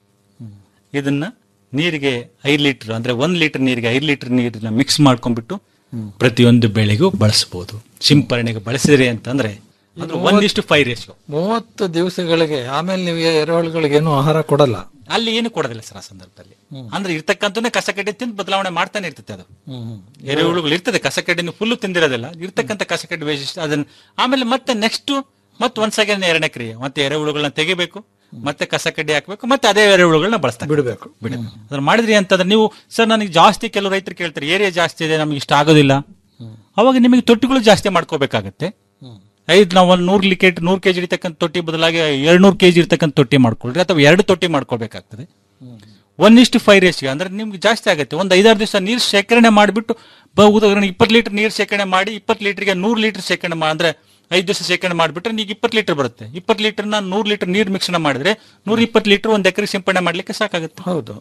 ಇದನ್ನ ನೀರಿಗೆ ಐದು ಲೀಟರ್ ಅಂದ್ರೆ ಒಂದ್ ಲೀಟರ್ ನೀರಿಗೆ ಐದು ಲೀಟರ್ ನೀರನ್ನ ಮಿಕ್ಸ್ ಮಾಡ್ಕೊಂಡ್ಬಿಟ್ಟು ಪ್ರತಿಯೊಂದು ಬೆಳೆಗೂ ಬಳಸಬಹುದು ಸಿಂಪರಣೆಗೆ ಬಳಸಿದ್ರಿ ಅಂತಂದ್ರೆ ಅದು ಒಂದಿಷ್ಟು ಫೈವ್ ರೇಷಿಯೋ ಮೂವತ್ತು ದಿವಸಗಳಿಗೆ ಆಮೇಲೆ ನೀವು ಎರೆಹುಳುಗಳಿಗೆ ಏನು ಆಹಾರ ಕೊಡಲ್ಲ ಅಲ್ಲಿ ಏನು ಕೊಡೋದಿಲ್ಲ ಸರ್ ಆ ಸಂದರ್ಭದಲ್ಲಿ ಅಂದ್ರೆ ಇರ್ತಕ್ಕಂಥದ್ದೇ ಕಸ ಕಡ್ಡಿ ತಿಂದು ಬದಲಾವಣೆ ಮಾಡ್ತಾನೆ ಇರ್ತದೆ ಅದು ಹ್ಮ್ ಹ್ಮ್ ಎರೆಹುಳುಗಳು ಇರ್ತದೆ ಕಸ ಕಡ್ಡಿನ ಫುಲ್ ತಿಂದಿರೋದಿಲ್ಲ ಇರ್ತಕ್ಕಂಥ ಕಸ ಕಡ್ಡಿ ವೈಶಿಷ್ಟ್ಯ ಅದನ್ನ ಆಮೇಲೆ ಮತ್ತೆ ನೆಕ್ಸ್ಟ್ ಮತ್ತೆ ಒಂದ್ ಸೆಕೆಂಡ್ ಎರಡನೇ ಕ್ರಿಯೆ ಮತ್ತೆ ಎರೆಹುಳುಗಳನ್ನ ತೆಗಿಬೇಕು ಮತ್ತೆ ಕಸ ಕಡ್ಡಿ ಹಾಕ್ಬೇಕು ಮತ್ತೆ ಅದೇ ಎರೆಹುಳುಗಳನ್ನ ಬಳಸ್ತಾರೆ ಬಿಡಬೇಕು ಬಿಡಬೇಕು ಅದನ್ನ ಮಾಡಿದ್ರಿ ಅಂತಂದ್ರೆ ನೀವು ಸರ್ ನನಗೆ ಜಾಸ್ತಿ ಕೆಲವು ರೈತರು ಕೇಳ್ತಾರೆ ಏರಿಯಾ ಜಾಸ್ತಿ ಇದೆ ನಮ್ಗೆ ಇಷ್ಟ ಆಗೋದಿಲ್ಲ ಅವಾಗ ನಿಮಗೆ ತೊಟ್ಟಿಗಳು ಜಾಸ್ತಿ ಮಾಡ್ಕೋಬೇಕಾಗತ್ತೆ ಐದು ನಾವು ಒಂದು ನೂರು ಲಿಕೆಟ್ ನೂರು ಕೆಜಿ ಇರ್ತಕ್ಕಂಥ ತೊಟ್ಟಿ ಬದಲಾಗಿ ಎರಡು ನೂರು ಕೆಜಿ ಇರ್ತಕ್ಕಂಥ ತೊಟ್ಟಿ ಮಾಡ್ಕೊಳ್ರಿ ಅಥವಾ ಎರಡು ತೊಟ್ಟಿ ಮಾಡ್ಕೋಬೇಕಾಗ್ತದೆ ಒನ್ ಇಷ್ಟು ಫೈವ್ ರೇಷಿಯೋ ಅಂದ್ರೆ ನಿಮ್ಗೆ ಜಾಸ್ತಿ ಆಗುತ್ತೆ ಒಂದು ಐದಾರು ದಿವಸ ನೀರು ಶೇಖರಣೆ ಮಾಡಿಬಿಟ್ಟು ಉದಾಹರಣೆ ಇಪ್ಪತ್ತು ಲೀಟರ್ ನೀರು ಶೇಖರಣೆ ಮಾಡಿ ಇಪ್ಪತ್ತು ಲೀಟರ್ಗೆ ನೂರು ಲೀಟರ್ ಶೇಖರಣೆ ಮಾ ಅಂದ್ರೆ ಐದು ದಿವಸ ಶೇಖರಣೆ ಮಾಡಿಬಿಟ್ರೆ ನೀವು ಇಪ್ಪತ್ತು ಲೀಟರ್ ಬರುತ್ತೆ ಇಪ್ಪತ್ತು ಲೀಟರ್ನ ನೂರು ಲೀಟರ್ ನೀರು ಮಿಶ್ರಣ ಮಾಡಿದ್ರೆ ನೂರ ಇಪ್ಪತ್ತು ಲೀಟರ್ ಒಂದು ಎಕರೆ ಸಿಂಪಡಣೆ ಮಾಡ್ಲಿಕ್ಕೆ ಸಾಕಾಗುತ್ತೆ ಹೌದು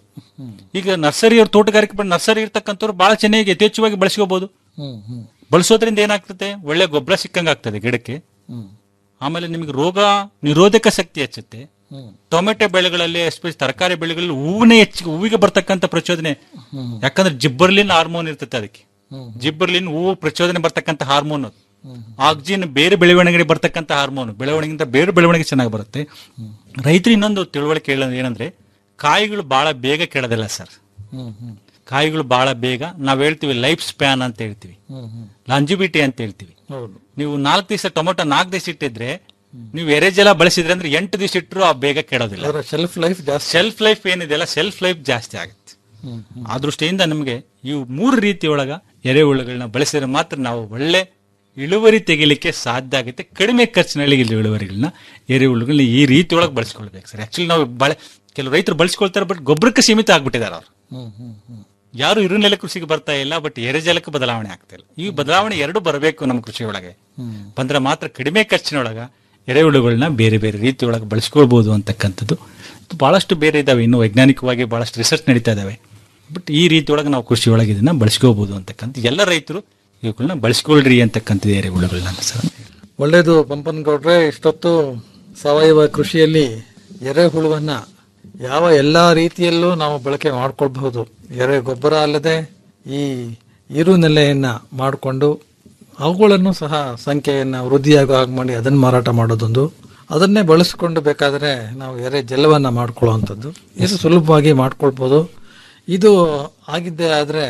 ಈಗ ನರ್ಸರಿ ಅವ್ರು ತೋಟಗಾರಿಕೆ ಬೆಳೆ ನರ್ಸರಿ ಇರ್ತಕ್ಕಂಥವ್ರು ಬಹಳ ಚೆನ್ನಾಗಿ ಯಥೇಚ್ಛವಾಗಿ ಬಳಸ್ಕೋಬಹುದು ಹ್ಮ್ ಹ್ಮ್ ಬಳಸೋದ್ರಿಂದ ಏನಾಗ್ತದೆ ಒಳ್ಳೆ ಗೊಬ್ಬರ ಸಿಕ್ಕಂಗೆ ಆಗ್ತದೆ ಗಿಡಕ್ಕೆ ಹ್ಮ್ ಆಮೇಲೆ ನಿಮಗೆ ರೋಗ ನಿರೋಧಕ ಶಕ್ತಿ ಹೆಚ್ಚುತ್ತೆ ಹ್ಮ್ ಟೊಮೆಟೊ ಬೆಳೆಗಳಲ್ಲಿ ಎಸ್ಪೆಷಲಿ ತರಕಾರಿ ಬೆಳೆಗಳಲ್ಲಿ ಹೂವಿನ ಹೆಚ್ಚಿಗೆ ಹೂವಿಗೆ ಬರ್ತಕ್ಕಂಥ ಪ್ರಚೋದನೆ ಹ್ಮ್. ಯಾಕಂದ್ರೆ ಜಿಬ್ಬರ್ಲಿನ್ ಹಾರ್ಮೋನ್ ಇರ್ತದೆ ಅದಕ್ಕೆ ಹ್ಮ್. ಜಿಬ್ಬರ್ಲಿನ್ ಹೂವು ಪ್ರಚೋದನೆ ಬರ್ತಕ್ಕಂಥ ಹಾರ್ಮೋನ್ ಅದು ಆಕ್ಸಿಜನ್ ಬೇರೆ ಬೆಳವಣಿಗೆ ಬರ್ತಕ್ಕಂಥ ಹಾರ್ಮೋನ್ ಬೆಳವಣಿಗೆಯಿಂದ ಬೇರೆ ಬೆಳವಣಿಗೆ ಚೆನ್ನಾಗಿ ಬರುತ್ತೆ ರೈತರು ಇನ್ನೊಂದು ತಿಳುವಳಿಕೆ ಹೇಳೋದು ಏನಂದ್ರೆ ಕಾಯಿಗಳು ಬಹಳ ಬೇಗ ಕೆಡೋದಿಲ್ಲ ಸರ್ ಹ್ಮ್ ಹ್ಮ್ ಕಾಯಿಗಳು ಬಹಳ ಬೇಗ ನಾವ್ ಹೇಳ್ತೀವಿ ಲೈಫ್ ಸ್ಪ್ಯಾನ್ ಅಂತ ಹೇಳ್ತೀವಿ ಹ್ಮ್ ಹ್ಮ್ ಲಾಂಜಿಬಿಟಿ ಅಂತ ಹೇಳ್ತೀವಿ ಹೌದು ನೀವು ನಾಲ್ಕು ದಿವಸ ಟೊಮೊಟೊ ನಾಲ್ಕು ದಿವಸ ಇಟ್ಟಿದ್ರೆ ನೀವು ಎರೆಜಲ ಬಳಸಿದ್ರೆ ಅಂದ್ರೆ ಎಂಟು ದಿವಸ ಇಟ್ಟರು ಆ ಬೇಗ ಕೆಡೋದಿಲ್ಲ ಅದರ ಶೆಲ್ಫ್ ಲೈಫ್ ಜಾಸ್ತಿ ಸೆಲ್ಫ್ ಲೈಫ್ ಏನಿದೆಯಲ್ಲ ಸೆಲ್ಫ್ ಲೈಫ್ ಜಾಸ್ತಿ ಆಗುತ್ತೆ ಹ್ಮ್ ಆ ದೃಷ್ಟಿಯಿಂದ ನಮಗೆ ಇವು ಮೂರು ರೀತಿಯೊಳಗ ಎರೆಹುಳುಗಳನ್ನ ಬಳಸಿದ್ರೆ ಮಾತ್ರ ನಾವು ಒಳ್ಳೆ ಇಳುವರಿ ತೆಗಿಲಿಕ್ಕೆ ಸಾಧ್ಯ ಆಗುತ್ತೆ ಕಡಿಮೆ ಖರ್ಚಿನಲ್ಲಿ ಇಲ್ಲಿ ಇಳುವರಿಗಳನ್ನ ಎರೆಹುಳುಗಳನ್ನ ಈ ರೀತಿಯೊಳಗೆ ಬಳಸ್ಕೊಳ್ಬೇಕು ಸರ್ ಆಕ್ಚುಲಿ ನಾವು ಬಳ ಕೆಲವು ರೈತರು ಬಳಸ್ಕೊಳ್ತಾರೆ ಬಟ್ ಗೊಬ್ಬರಕ್ಕೆ ಸೀಮಿತ ಆಗ್ಬಿಟ್ಟಿದ್ದಾರೆ ಅವ್ರು ಹ್ಮ್ ಹ್ಮ್ ಹ್ಮ್ ಯಾರು ಇರುನೆಲೆ ಕೃಷಿಗೆ ಬರ್ತಾ ಇಲ್ಲ ಬಟ್ ಎರೆಜಲಕ್ಕೆ ಬದಲಾವಣೆ ಆಗ್ತಾ ಇಲ್ಲ ಈ ಬದಲಾವಣೆ ಎರಡು ಬರಬೇಕು ನಮ್ಮ ಕೃಷಿ ಒಳಗೆ ಹ್ಮ್ ಬಂದ್ರೆ ಮಾತ್ರ ಕಡಿಮೆ ಖರ್ಚಿನೊಳಗ ಎರೆಹುಳುಗಳನ್ನ ಬೇರೆ ಬೇರೆ ರೀತಿಯೊಳಗೆ ಬಳಸ್ಕೊಳ್ಬಹುದು ಅಂತಕ್ಕಂಥದ್ದು ಬಹಳಷ್ಟು ಬೇರೆ ಇದಾವೆ ಇನ್ನು ವೈಜ್ಞಾನಿಕವಾಗಿ ಬಹಳಷ್ಟು ರಿಸರ್ಚ್ ನಡೀತಾ ಇದಾವೆ ಬಟ್ ಈ ರೀತಿಯೊಳಗೆ ನಾವು ಕೃಷಿ ಒಳಗೆ ಇದನ್ನ ಬಳಸ್ಕೋಬಹುದು ಅಂತಕ್ಕಂಥ ಎಲ್ಲ ರೈತರು ಇವುಗಳನ್ನ ಬಳಸ್ಕೊಳ್ರಿ ಅಂತಕ್ಕಂಥದ್ದು ಎರೆಹುಳುಗಳನ್ನ ಸರ್ ಒಳ್ಳೇದು ಪಂಪನಗೌಡ್ರೆ ಇಷ್ಟೊತ್ತು ಸಾವಯವ ಕೃಷಿಯಲ್ಲಿ ಎರೆಹುಳುವನ್ನ ಯಾವ ಎಲ್ಲಾ ರೀತಿಯಲ್ಲೂ ನಾವು ಬಳಕೆ ಮಾಡ್ಕೊಳ್ಬಹುದು ಎರೆ ಗೊಬ್ಬರ ಅಲ್ಲದೆ ಈ ಈರುನೆಲೆಯನ್ನ ಮಾಡಿಕೊಂಡು ಅವುಗಳನ್ನು ಸಹ ಸಂಖ್ಯೆಯನ್ನ ವೃದ್ಧಿಯಾಗೋ ಹಾಗೆ ಮಾಡಿ ಅದನ್ನು ಮಾರಾಟ ಮಾಡೋದೊಂದು ಅದನ್ನೇ ಬಳಸಿಕೊಂಡು ಬೇಕಾದರೆ ನಾವು ಎರೆ ಜಲವನ್ನ ಮಾಡ್ಕೊಳ್ಳುವಂಥದ್ದು ಇದು ಸುಲಭವಾಗಿ ಮಾಡ್ಕೊಳ್ಬೋದು ಇದು ಆಗಿದ್ದೇ ಆದರೆ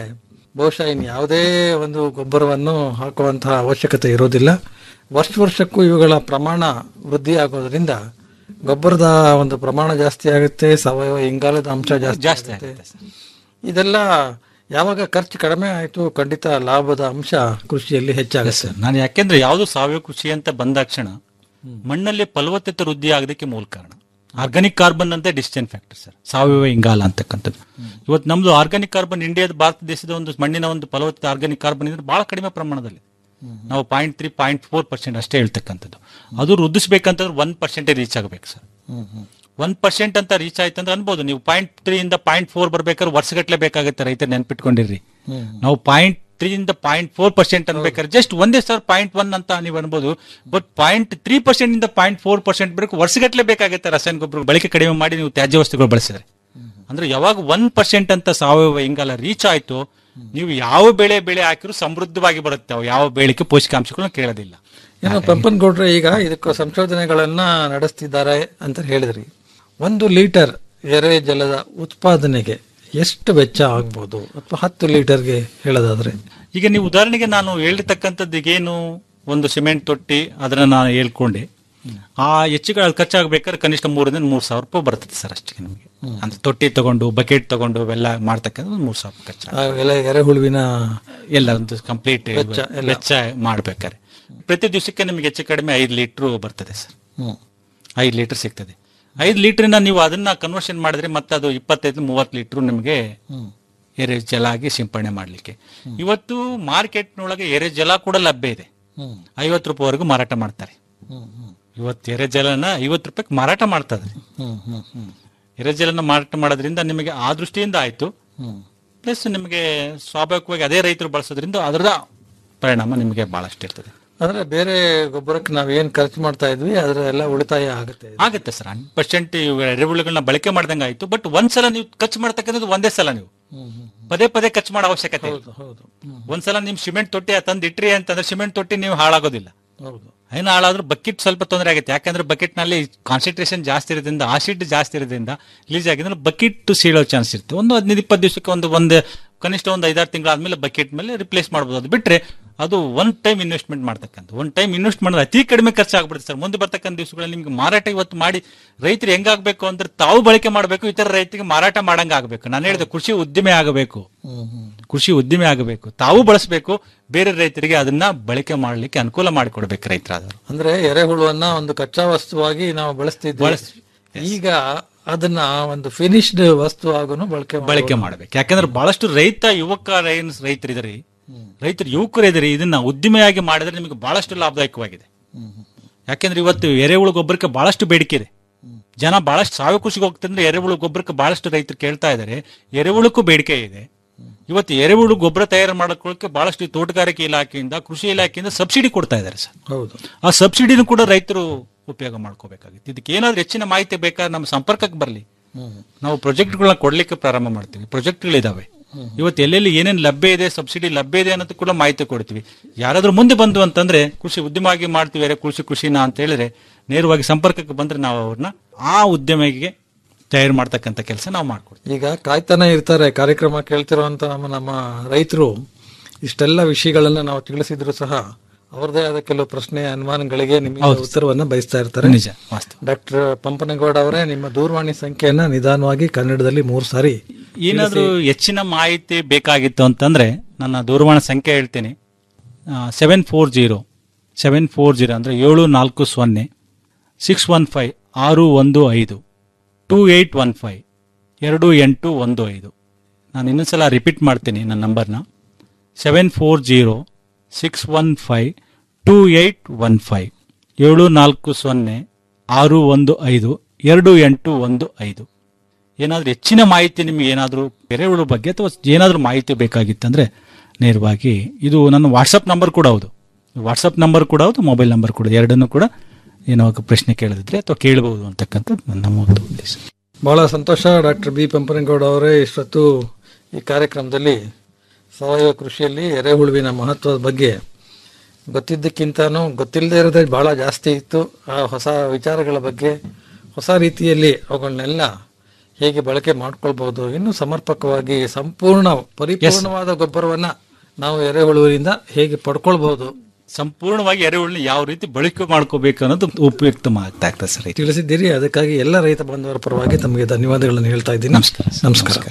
ಬಹುಶಃ ಇನ್ನು ಯಾವುದೇ ಒಂದು ಗೊಬ್ಬರವನ್ನು ಹಾಕುವಂತಹ ಅವಶ್ಯಕತೆ ಇರೋದಿಲ್ಲ ವರ್ಷ ವರ್ಷಕ್ಕೂ ಇವುಗಳ ಪ್ರಮಾಣ ವೃದ್ಧಿ ಆಗೋದ್ರಿಂದ ಗೊಬ್ಬರದ ಒಂದು ಪ್ರಮಾಣ ಜಾಸ್ತಿ ಆಗುತ್ತೆ ಸಾವಯವ ಇಂಗಾಲದ ಅಂಶ ಜಾಸ್ತಿ ಜಾಸ್ತಿ ಆಗುತ್ತೆ ಇದೆಲ್ಲ ಯಾವಾಗ ಖರ್ಚು ಕಡಿಮೆ ಆಯಿತು ಖಂಡಿತ ಲಾಭದ ಅಂಶ ಕೃಷಿಯಲ್ಲಿ ಹೆಚ್ಚಾಗುತ್ತೆ ನಾನು ಯಾಕೆಂದ್ರೆ ಯಾವುದು ಸಾವಯವ ಕೃಷಿ ಅಂತ ಬಂದಾಕ್ಷಣ ಮಣ್ಣಲ್ಲಿ ಫಲವತ್ತತೆ ವೃದ್ಧಿ ಆಗೋದಕ್ಕೆ ಮೂಲ ಕಾರಣ ಆರ್ಗಾನಿಕ್ ಕಾರ್ಬನ್ ಅಂತ ಡಿಸ್ಟೆನ್ ಫ್ಯಾಕ್ಟರ್ ಸರ್ ಸಾವಯವ ಇಂಗಾಲ ಅಂತಕ್ಕಂಥದ್ದು ಇವತ್ತು ನಮ್ದು ಆರ್ಗಾನಿಕ್ ಕಾರ್ಬನ್ ಇಂಡಿಯಾದ ಭಾರತ ದೇಶದ ಒಂದು ಮಣ್ಣಿನ ಒಂದು ಫಲವತ್ತತೆ ಆರ್ಗಾನಿಕ್ ಕಾರ್ಬನ್ ಇದ್ರೆ ಬಹಳ ಕಡಿಮೆ ಪ್ರಮಾಣದಲ್ಲಿ ನಾವು point three point four percent ಅಷ್ಟೇ ಹೇಳ್ತಕ್ಕಂಥದ್ದು ಅದು ವೃದ್ಧಿಸ್ಬೇಕಂತಂದ್ರೆ ಒನ್ ಪರ್ಸೆಂಟೇ ರೀಚ್ ಆಗಬೇಕು ಸರ್ ಒನ್ ಪರ್ಸೆಂಟ್ ಅಂತ ರೀಚ್ ಆಯ್ತು ಅಂದ್ರೆ ಅನ್ಬೋದು ನೀವು ಪಾಯಿಂಟ್ ತ್ರೀ ಇಂದ ಪಾಯಿಂಟ್ ಫೋರ್ ಬರ್ಬೇಕಾದ್ರೆ ವರ್ಷಗಟ್ಲೆ ಬೇಕಾಗುತ್ತೆ ರೈತರು ನೆನ್ಪಿಟ್ಕೊಂಡಿರ್ರಿ ನಾವು ಪಾಯಿಂಟ್ ತ್ರೀ ಇಂದ ಪಾಯಿಂಟ್ ಫೋರ್ ಪರ್ಸೆಂಟ್ ಅನ್ಬೇಕಾದ್ರೆ ಜಸ್ಟ್ ಒಂದೇ ಸರ್ ಪಾಯಿಂಟ್ ಒನ್ ಅಂತ ನೀವು ಅನ್ಬೋದು ಬಟ್ ಪಾಯಿಂಟ್ ತ್ರೀ ಪರ್ಸೆಂಟ್ ಇಂದ ಪಾಯಿಂಟ್ ಫೋರ್ ಪರ್ಸೆಂಟ್ ಬೇಕು ವರ್ಷಗಟ್ಲೆ ಬೇಕಾಗುತ್ತೆ ರಾಸಾಯನಿಕ ಗೊಬ್ಬರ ಬಳಕೆ ಕಡಿಮೆ ಮಾಡಿ ನೀವು ತ್ಯಾಜ್ಯ ವಸ್ತುಗಳು ಬಳಸಿದ್ರೆ ಅಂದ್ರೆ ಯಾವಾಗ ಒನ್ ಪರ್ಸೆಂಟ್ ಅಂತ ಸಾವಯವ ಇಂಗಾಲ ರೀಚ್ ಆಯ್ತು ನೀವು ಯಾವ ಬೆಳೆ ಬೆಳೆ ಹಾಕಿದ್ರು ಸಮೃದ್ಧವಾಗಿ ಬರುತ್ತೆ ಅವು ಯಾವ ಬೆಳೆಗೆ ಪೋಷಕಾಂಶಗಳನ್ನ ಕೇಳೋದಿಲ್ಲ ಏನು ಪಂಪನ್ಗೌಡ್ರೆ ಈಗ ಇದಕ್ಕೆ ಸಂಶೋಧನೆಗಳನ್ನ ನಡೆಸ್ತಿದ್ದಾರೆ ಅಂತ ಹೇಳಿದ್ರಿ ಒಂದು ಲೀಟರ್ ಎರೆ ಜಲದ ಉತ್ಪಾದನೆಗೆ ಎಷ್ಟು ವೆಚ್ಚ ಆಗ್ಬೋದು ಅಥವಾ ಹತ್ತು ಲೀಟರ್ಗೆ ಹೇಳೋದಾದ್ರೆ ಈಗ ನೀವು ಉದಾಹರಣೆಗೆ ನಾನು ಹೇಳಿರ್ತಕ್ಕಂಥದ್ದು ಈಗೇನು ಒಂದು ಸಿಮೆಂಟ್ ತೊಟ್ಟಿ ಅದನ್ನ ನಾನು ಹೇಳ್ಕೊಂಡೆ ಆ ಹೆಚ್ಚುಗಳು ಖರ್ಚಾಗಬೇಕಾದ್ರೆ ಕನಿಷ್ಠ ಮೂರರಿಂದ ಮೂರ್ ಸಾವಿರ ರೂಪಾಯಿ ಬರ್ತದೆ ಸರ್ ಅಷ್ಟೇ ನಮಗೆ ಅಂದ್ರೆ ತೊಟ್ಟಿ ತಗೊಂಡು ಬಕೆಟ್ ತಗೊಂಡು ಅವೆಲ್ಲ ಮಾಡ್ತಕ್ಕಂಥ ಒಂದು ಮೂರ್ ಸಾವಿರ ರೂಪಾಯಿ ಖರ್ಚು ಆ ಎಲೆ ಎರೆಹುಳುವಿನ ಎಲ್ಲ ಒಂದು ಕಂಪ್ಲೀಟ್ ವೆಚ್ಚ ಎಲ್ಲ. ವೆಚ್ಚ ಮಾಡ್ಬೇಕಾದ್ರೆ ಪ್ರತಿ ದಿವಸಕ್ಕೆ ನಿಮಗೆ ಹೆಚ್ಚು ಕಡಿಮೆ ಐದು ಲೀಟರ್ ಬರ್ತದೆ ಸರ್ ಹ್ಮ್. ಐದು ಲೀಟರ್ ಸಿಗ್ತದೆ ಐದು ಲೀಟರ್ನ ನೀವು ಅದನ್ನ ಕನ್ವರ್ಷನ್ ಮಾಡಿದ್ರೆ ಮತ್ತೆ ಅದು ಇಪ್ಪತ್ತೈದು ಮೂವತ್ತು ಲೀಟರ್ ನಿಮಗೆ ಹ್ಮ್. ಎರೆ ಜಲ ಆಗಿ ಸಿಂಪಡಣೆ ಮಾಡ್ಲಿಕ್ಕೆ ಇವತ್ತು ಮಾರ್ಕೆಟ್ನೊಳಗೆ ಎರೆ ಜಲ ಕೂಡ ಲಭ್ಯ ಇದೆ ಹ್ಮ್. ಐವತ್ತು ರೂಪಾಯಿವರೆಗೂ ಮಾರಾಟ ಮಾಡ್ತಾರೆ ಹ್ಮ್, ಹ್ಮ್, ಇವತ್ತು ಎರೆ ಜಲನ ಐವತ್ತು ರೂಪಾಯಿಗೆ ಮಾರಾಟ ಮಾಡ್ತಾರೆ ಹ್ಮ್, ಹ್ಮ್, ಹ್ಮ್, ಎರೆ ಜಲನ ಮಾರಾಟ ಮಾಡೋದ್ರಿಂದ ನಿಮಗೆ ಆ ದೃಷ್ಟಿಯಿಂದ ಆಯ್ತು ಹ್ಮ್. ಪ್ಲಸ್ ನಿಮಗೆ ಸ್ವಾಭಾವಿಕವಾಗಿ ಅದೇ ರೈತರು ಬಳಸೋದ್ರಿಂದ ಅದರದ ಪರಿಣಾಮ ನಿಮಗೆ ಬಹಳಷ್ಟು ಇರ್ತದೆ ಅಂದ್ರೆ ಬೇರೆ ಗೊಬ್ಬರಕ್ಕೆ ನಾವ್ ಏನ್ ಖರ್ಚು ಮಾಡ್ತಾ ಇದ್ವಿ ಅದರ ಎಲ್ಲ ಉಳಿತಾಯ ಆಗುತ್ತೆ ಆಗುತ್ತೆ ಸರ್ ಹಂಡ್ರೆಡ್ ಪರ್ಸೆಂಟ್ ಎರೆಹುಳುಗಳನ್ನ ಬಳಕೆ ಮಾಡ್ದಂಗೆ ಆಯ್ತು ಬಟ್ ಒಂದ್ಸಲ ನೀವು ಖರ್ಚು ಮಾಡ್ತಕ್ಕಂಥದ್ದು ಒಂದೇ ಸಲ ನೀವು ಹ್ಮ್, ಹ್ಮ್. ಪದೇ ಪದೇ ಖರ್ಚು ಮಾಡೋ ಅವಶ್ಯಕತೆ ಇಲ್ಲ. ಹೌದು ಹ್ಮ್. ಒಂದ್ಸಲ ನಿಮ್ ಸಿಮೆಂಟ್ ತೊಟ್ಟಿ ತಂದು ಇಟ್ರಿ ಅಂತಂದ್ರೆ ಸಿಮೆಂಟ್ ತೊಟ್ಟಿ ನೀವು ಹಾಳಾಗೋದಿಲ್ಲ ಹೌದು ಏನು ಹಾಳಾದ್ರೂ ಬಕೆಟ್ ಸ್ವಲ್ಪ ತೊಂದರೆ ಆಗುತ್ತೆ ಯಾಕಂದ್ರೆ ಬಕೆಟ್ ನಲ್ಲಿ ಕಾನ್ಸಂಟ್ರೇಷನ್ ಜಾಸ್ತಿ ಇರೋದ್ರಿಂದ ಆಸಿಡ್ ಜಾಸ್ತಿ ಇರೋದ್ರಿಂದ ರಿಲೀಸ್ ಆಗಿದ್ರೆ ಬಕೆಟ್ ಸೀಳೋ ಚಾನ್ಸ್ ಇರುತ್ತೆ ಒಂದು ಹದಿನೈದು ಇಪ್ಪತ್ತು ದಿವಸಕ್ಕೆ ಒಂದು ಒಂದು ಕನಿಷ್ಠ ಒಂದು ಐದಾರು ತಿಂಗಳಾದ್ಮೇಲೆ ಬಕೆಟ್ ಮೇಲೆ ರಿಪ್ಲೇಸ್ ಮಾಡ್ಬೋದು ಅದು ಬಿಟ್ರೆ ಅದು ಒನ್ ಟೈಮ್ ಇನ್ವೆಸ್ಟ್ಮೆಂಟ್ ಮಾಡ್ತಕ್ಕಂಥ ಒನ್ ಟೈಮ್ ಇನ್ವೆಸ್ಟ್ ಮಾಡಿದ್ರೆ ಅತಿ ಕಡಿಮೆ ಖರ್ಚು ಆಗ್ಬಿಡುತ್ತೆ ಸರ್ ಮುಂದೆ ಬರ್ತಕ್ಕಂಥ ದಿವಸಗಳಲ್ಲಿ ನಿಮ್ಗೆ ಮಾರಾಟ ಇವತ್ತು ಮಾಡಿ ರೈತರು ಹೆಂಗಾಗಬೇಕು ಅಂದ್ರೆ ತಾವು ಬಳಕೆ ಮಾಡಬೇಕು ಇತರ ರೈತರಿಗೆ ಮಾರಾಟ ಮಾಡಂಗ ಆಗಬೇಕು ನಾನು ಹೇಳಿದೆ ಕೃಷಿ ಉದ್ದಿಮೆ ಆಗಬೇಕು ಹ್ಮ್, ಹ್ಮ್. ಕೃಷಿ ಉದ್ದಿಮೆ ಆಗಬೇಕು ತಾವು ಬಳಸಬೇಕು ಬೇರೆ ರೈತರಿಗೆ ಅದನ್ನ ಬಳಕೆ ಮಾಡಲಿಕ್ಕೆ ಅನುಕೂಲ ಮಾಡಿಕೊಡ್ಬೇಕು ರೈತರಾದವರು ಅಂದ್ರೆ ಎರೆಹುಳುವನ್ನ ಒಂದು ಕಚ್ಚಾ ವಸ್ತುವಾಗಿ ನಾವು ಬಳಸ್ತಿದ್ವಿ ಬಳಸ್- ಈಗ ಅದನ್ನ ಒಂದು ಫಿನಿಶ್ಡ್ ವಸ್ತು ಆಗೂ ಬಳಕೆ ಬಳಕೆ ಮಾಡಬೇಕು ಯಾಕಂದ್ರೆ ಬಹಳಷ್ಟು ರೈತ ಯುವಕ ಏನ್ ರೈತರಿದ್ದಾರೆ ರೈತರು ಯುವಕರು ಇದ್ದಾರೆ ಇದನ್ನ ಉದ್ದಿಮೆಯಾಗಿ ಮಾಡಿದ್ರೆ ನಿಮಗೆ ಬಹಳಷ್ಟು ಲಾಭದಾಯಕವಾಗಿದೆ ಯಾಕೆಂದ್ರೆ ಇವತ್ತು ಎರೆಹುಳು ಗೊಬ್ಬರಕ್ಕೆ ಬಹಳಷ್ಟು ಬೇಡಿಕೆ ಇದೆ ಜನ ಬಹಳಷ್ಟು ಸಾವಯವ ಕೃಷಿಗೆ ಹೋಗ್ತಂದ್ರೆ ಎರೆಹುಳು ಗೊಬ್ಬರಕ್ಕೆ ಬಹಳಷ್ಟು ರೈತರು ಕೇಳ್ತಾ ಇದ್ದಾರೆ ಎರೆಹುಳಕ್ಕೂ ಬೇಡಿಕೆ ಇದೆ ಇವತ್ತು ಎರೆಹುಳು ಗೊಬ್ಬರ ತಯಾರು ಮಾಡ್ಕೊಳ್ಳಕ್ಕೆ ಬಹಳಷ್ಟು ಈ ತೋಟಗಾರಿಕೆ ಇಲಾಖೆಯಿಂದ ಕೃಷಿ ಇಲಾಖೆಯಿಂದ ಸಬ್ಸಿಡಿ ಕೊಡ್ತಾ ಇದ್ದಾರೆ ಸರ್ ಹೌದು ಆ ಸಬ್ಸಿಡಿನೂ ಕೂಡ ರೈತರು ಉಪಯೋಗ ಮಾಡ್ಕೋಬೇಕಾಗಿತ್ತು ಇದಕ್ಕೆ ಏನಾದ್ರೂ ಹೆಚ್ಚಿನ ಮಾಹಿತಿ ಬೇಕಾದ್ರೆ ನಮ್ಮ ಸಂಪರ್ಕಕ್ಕೆ ಬರಲಿ ಹ್ಮ್. ನಾವು ಪ್ರಾಜೆಕ್ಟ್ಗಳನ್ನ ಕೊಡ್ಲಿಕ್ಕೆ ಪ್ರಾರಂಭ ಮಾಡ್ತೀವಿ ಪ್ರಾಜೆಕ್ಟ್ಗಳಿದಾವೆ ಇವತ್ತು ಎಲ್ಲೆಲ್ಲಿ ಏನೇನು ಲಭ್ಯ ಇದೆ ಸಬ್ಸಿಡಿ ಲಭ್ಯ ಇದೆ ಅನ್ನೋದು ಕೂಡ ಮಾಹಿತಿ ಕೊಡ್ತೀವಿ ಯಾರಾದ್ರೂ ಮುಂದೆ ಬಂದು ಅಂತಂದ್ರೆ ಕೃಷಿ ಉದ್ಯಮವಾಗಿ ಮಾಡ್ತೀವಿ ಅರೆ ಕೃಷಿ ಕೃಷಿನ ಅಂತ ಹೇಳಿದ್ರೆ ನೇರವಾಗಿ ಸಂಪರ್ಕಕ್ಕೆ ಬಂದ್ರೆ ನಾವು ಅವ್ರನ್ನ ಆ ಉದ್ಯಮಿಗೆ ತಯಾರು ಮಾಡ್ತಕ್ಕಂಥ ಕೆಲಸ ನಾವು ಮಾಡ್ಕೊಡ್ತೀವಿ ಈಗ ಕಾಯ್ತಾನೆ ಇರ್ತಾರೆ ಕಾರ್ಯಕ್ರಮ ಕೇಳ್ತಿರುವಂತ ನಮ್ಮ ನಮ್ಮ ರೈತರು ಇಷ್ಟೆಲ್ಲ ವಿಷಯಗಳನ್ನ ನಾವು ತಿಳಿಸಿದ್ರು ಸಹ ಅವರದೇ ಆದ ಕೆಲವು ಪ್ರಶ್ನೆ ಅನುಮಾನಗಳಿಗೆ ನಿಮಗೆ ಹೌದು. ಉತ್ತರವನ್ನ ಬಯಸ್ತಾ ಇರ್ತಾರೆ ನಿಜ ವಾಸ್ತವ ಡಾಕ್ಟರ್ ಪಂಪನಗೌಡ ಅವರೇ ನಿಮ್ಮ ದೂರವಾಣಿ ಸಂಖ್ಯೆಯನ್ನ ನಿಧಾನವಾಗಿ ಕನ್ನಡದಲ್ಲಿ ಮೂರು ಸಾರಿ ಏನಾದ್ರೂ ಹೆಚ್ಚಿನ ಮಾಹಿತಿ ಬೇಕಾಗಿತ್ತು ಅಂತಂದ್ರೆ ನನ್ನ ದೂರವಾಣಿ ಸಂಖ್ಯೆ ಹೇಳ್ತೀನಿ seven four zero seven four zero ಅಂದ್ರೆ ಏಳು ನಾಲ್ಕು ಸೊನ್ನೆ ಸಿಕ್ಸ್ ಒನ್ ಫೈವ್ ಆರು ಒಂದು ಐದು ಟೂ ಏಯ್ಟ್ ಒನ್ ಫೈವ್ ಎರಡು ಎಂಟು ಒಂದು ಐದು ನಾನು ಇನ್ನೊಂದ್ಸಲ ರಿಪೀಟ್ ಮಾಡ್ತೀನಿ ನನ್ನ ನಂಬರ್ನ seven four zero six one five two eight one five ಏಳು ನಾಲ್ಕು ಸೊನ್ನೆ ಆರು ಒಂದು ಐದು ಎರಡು ಎಂಟು ಒಂದು ಐದು ಏನಾದರೂ ಹೆಚ್ಚಿನ ಮಾಹಿತಿ ನಿಮಗೆ ಏನಾದರೂ ಎರೆಹುಳು ಬಗ್ಗೆ ಅಥವಾ ಏನಾದರೂ ಮಾಹಿತಿ ಬೇಕಾಗಿತ್ತಂದ್ರೆ ನೇರವಾಗಿ ಇದು ನನ್ನ ವಾಟ್ಸಪ್ ನಂಬರ್ ಕೂಡ ಹೌದು ವಾಟ್ಸಪ್ ನಂಬರ್ ಕೂಡ ಹೌದು ಮೊಬೈಲ್ ನಂಬರ್ ಕೂಡ ಎರಡನ್ನೂ ಕೂಡ ಏನೋ ಪ್ರಶ್ನೆ ಕೇಳಿದ್ರೆ ಅಥವಾ ಕೇಳಬಹುದು ಅಂತಕ್ಕಂಥದ್ದು ನನ್ನ ಒಂದು ಉದ್ದೇಶ ಬಹಳ ಸಂತೋಷ ಡಾಕ್ಟರ್ ಬಿ ಪಂಪನಗೌಡ ಅವರೇ ಇಷ್ಟೊತ್ತು ಈ ಕಾರ್ಯಕ್ರಮದಲ್ಲಿ ಸಾವಯವ ಕೃಷಿಯಲ್ಲಿ ಎರೆಹುಳುವಿನ ಮಹತ್ವದ ಬಗ್ಗೆ ಗೊತ್ತಿದ್ದಕ್ಕಿಂತನೂ ಗೊತ್ತಿಲ್ಲದೆ ಇರೋದೇ ಬಹಳ ಜಾಸ್ತಿ ಇತ್ತು ಆ ಹೊಸ ವಿಚಾರಗಳ ಬಗ್ಗೆ ಹೊಸ ರೀತಿಯಲ್ಲಿ ಅವುಗಳನ್ನೆಲ್ಲ ಹೇಗೆ ಬಳಕೆ ಮಾಡ್ಕೊಳ್ಬಹುದು ಇನ್ನು ಸಮರ್ಪಕವಾಗಿ ಸಂಪೂರ್ಣ ಪರಿಪೂರ್ಣವಾದ ಗೊಬ್ಬರವನ್ನ ನಾವು ಎರೆಹುಳುವಿನಿಂದ ಹೇಗೆ ಪಡ್ಕೊಳ್ಬಹುದು ಸಂಪೂರ್ಣವಾಗಿ ಎರೆಹುಳನ್ನ ಯಾವ ರೀತಿ ಬಳಕೆ ಮಾಡ್ಕೋಬೇಕು ಅನ್ನೋದು ಉಪಯುಕ್ತ ಆಗ್ತಾ ಆಗ್ತದೆ ಸರ್ ತಿಳಿಸಿದ್ದೀರಿ ಅದಕ್ಕಾಗಿ ಎಲ್ಲ ರೈತ ಬಾಂಧವರ ಪರವಾಗಿ ತಮಗೆ ಧನ್ಯವಾದಗಳನ್ನು ಹೇಳ್ತಾ ಇದ್ದೀನಿ ನಮಸ್ಕಾರ ನಮಸ್ಕಾರ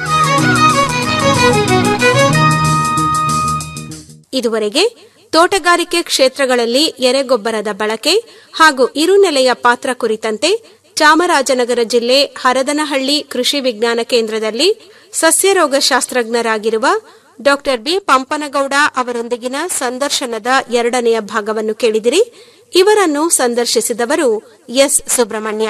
ಇದುವರೆಗೆ ತೋಟಗಾರಿಕೆ ಕ್ಷೇತ್ರಗಳಲ್ಲಿ ಎರೆಗೊಬ್ಬರದ ಬಳಕೆ ಹಾಗೂ ಇರುನೆಲೆಯ ಪಾತ್ರ ಕುರಿತಂತೆ ಚಾಮರಾಜನಗರ ಜಿಲ್ಲೆ ಹರದನಹಳ್ಳಿ ಕೃಷಿ ವಿಜ್ಞಾನ ಕೇಂದ್ರದಲ್ಲಿ ಸಸ್ಯರೋಗ ಶಾಸ್ತ್ರಜ್ಞರಾಗಿರುವ ಡಾ ಬಿ ಪಂಪನಗೌಡ ಅವರೊಂದಿಗಿನ ಸಂದರ್ಶನದ ಎರಡನೆಯ ಭಾಗವನ್ನು ಕೇಳಿದಿರಿ ಇವರನ್ನು ಸಂದರ್ಶಿಸಿದವರು ಎಸ್ ಸುಬ್ರಹ್ಮಣ್ಯ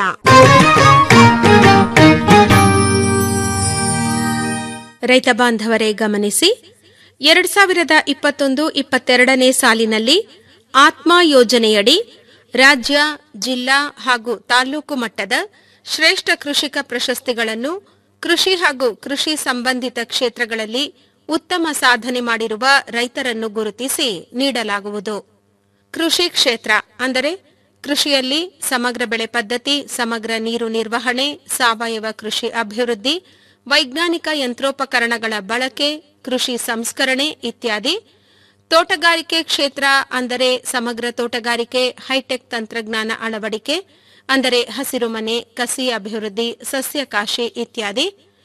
ರೈತ ಬಾಂಧವರೇ ಗಮನಿಸಿ ಎರಡ್ ಸಾವಿರದ ಇಪ್ಪತ್ತೊಂದು ಇಪ್ಪತ್ತೆರಡನೇ ಸಾಲಿನಲ್ಲಿ ಆತ್ಮ ಯೋಜನೆಯಡಿ ರಾಜ್ಯ ಜಿಲ್ಲಾ ಹಾಗೂ ತಾಲೂಕು ಮಟ್ಟದ ಶ್ರೇಷ್ಠ ಕೃಷಿಕ ಪ್ರಶಸ್ತಿಗಳನ್ನು ಕೃಷಿ ಹಾಗೂ ಕೃಷಿ ಸಂಬಂಧಿತ ಕ್ಷೇತ್ರಗಳಲ್ಲಿ ಉತ್ತಮ ಸಾಧನೆ ಮಾಡಿರುವ ರೈತರನ್ನು ಗುರುತಿಸಿ ನೀಡಲಾಗುವುದು ಕೃಷಿ ಕ್ಷೇತ್ರ ಅಂದರೆ ಕೃಷಿಯಲ್ಲಿ ಸಮಗ್ರ ಬೆಳೆ ಪದ್ಧತಿ ಸಮಗ್ರ ನೀರು ನಿರ್ವಹಣೆ ಸಾವಯವ ಕೃಷಿ ಅಭಿವೃದ್ಧಿ ವೈಜ್ಞಾನಿಕ ಯಂತ್ರೋಪಕರಣಗಳ ಬಳಕೆ ಕೃಷಿ ಸಂಸ್ಕರಣೆ ಇತ್ಯಾದಿ ತೋಟಗಾರಿಕೆ ಕ್ಷೇತ್ರ ಅಂದರೆ ಸಮಗ್ರ ತೋಟಗಾರಿಕೆ ಹೈಟೆಕ್ ತಂತ್ರಜ್ಞಾನ ಅಳವಡಿಕೆ ಅಂದರೆ ಹಸಿರುಮನೆ ಕಸಿ ಅಭಿವೃದ್ಧಿ ಸಸ್ಯಕಾಶಿ ಇತ್ಯಾದಿ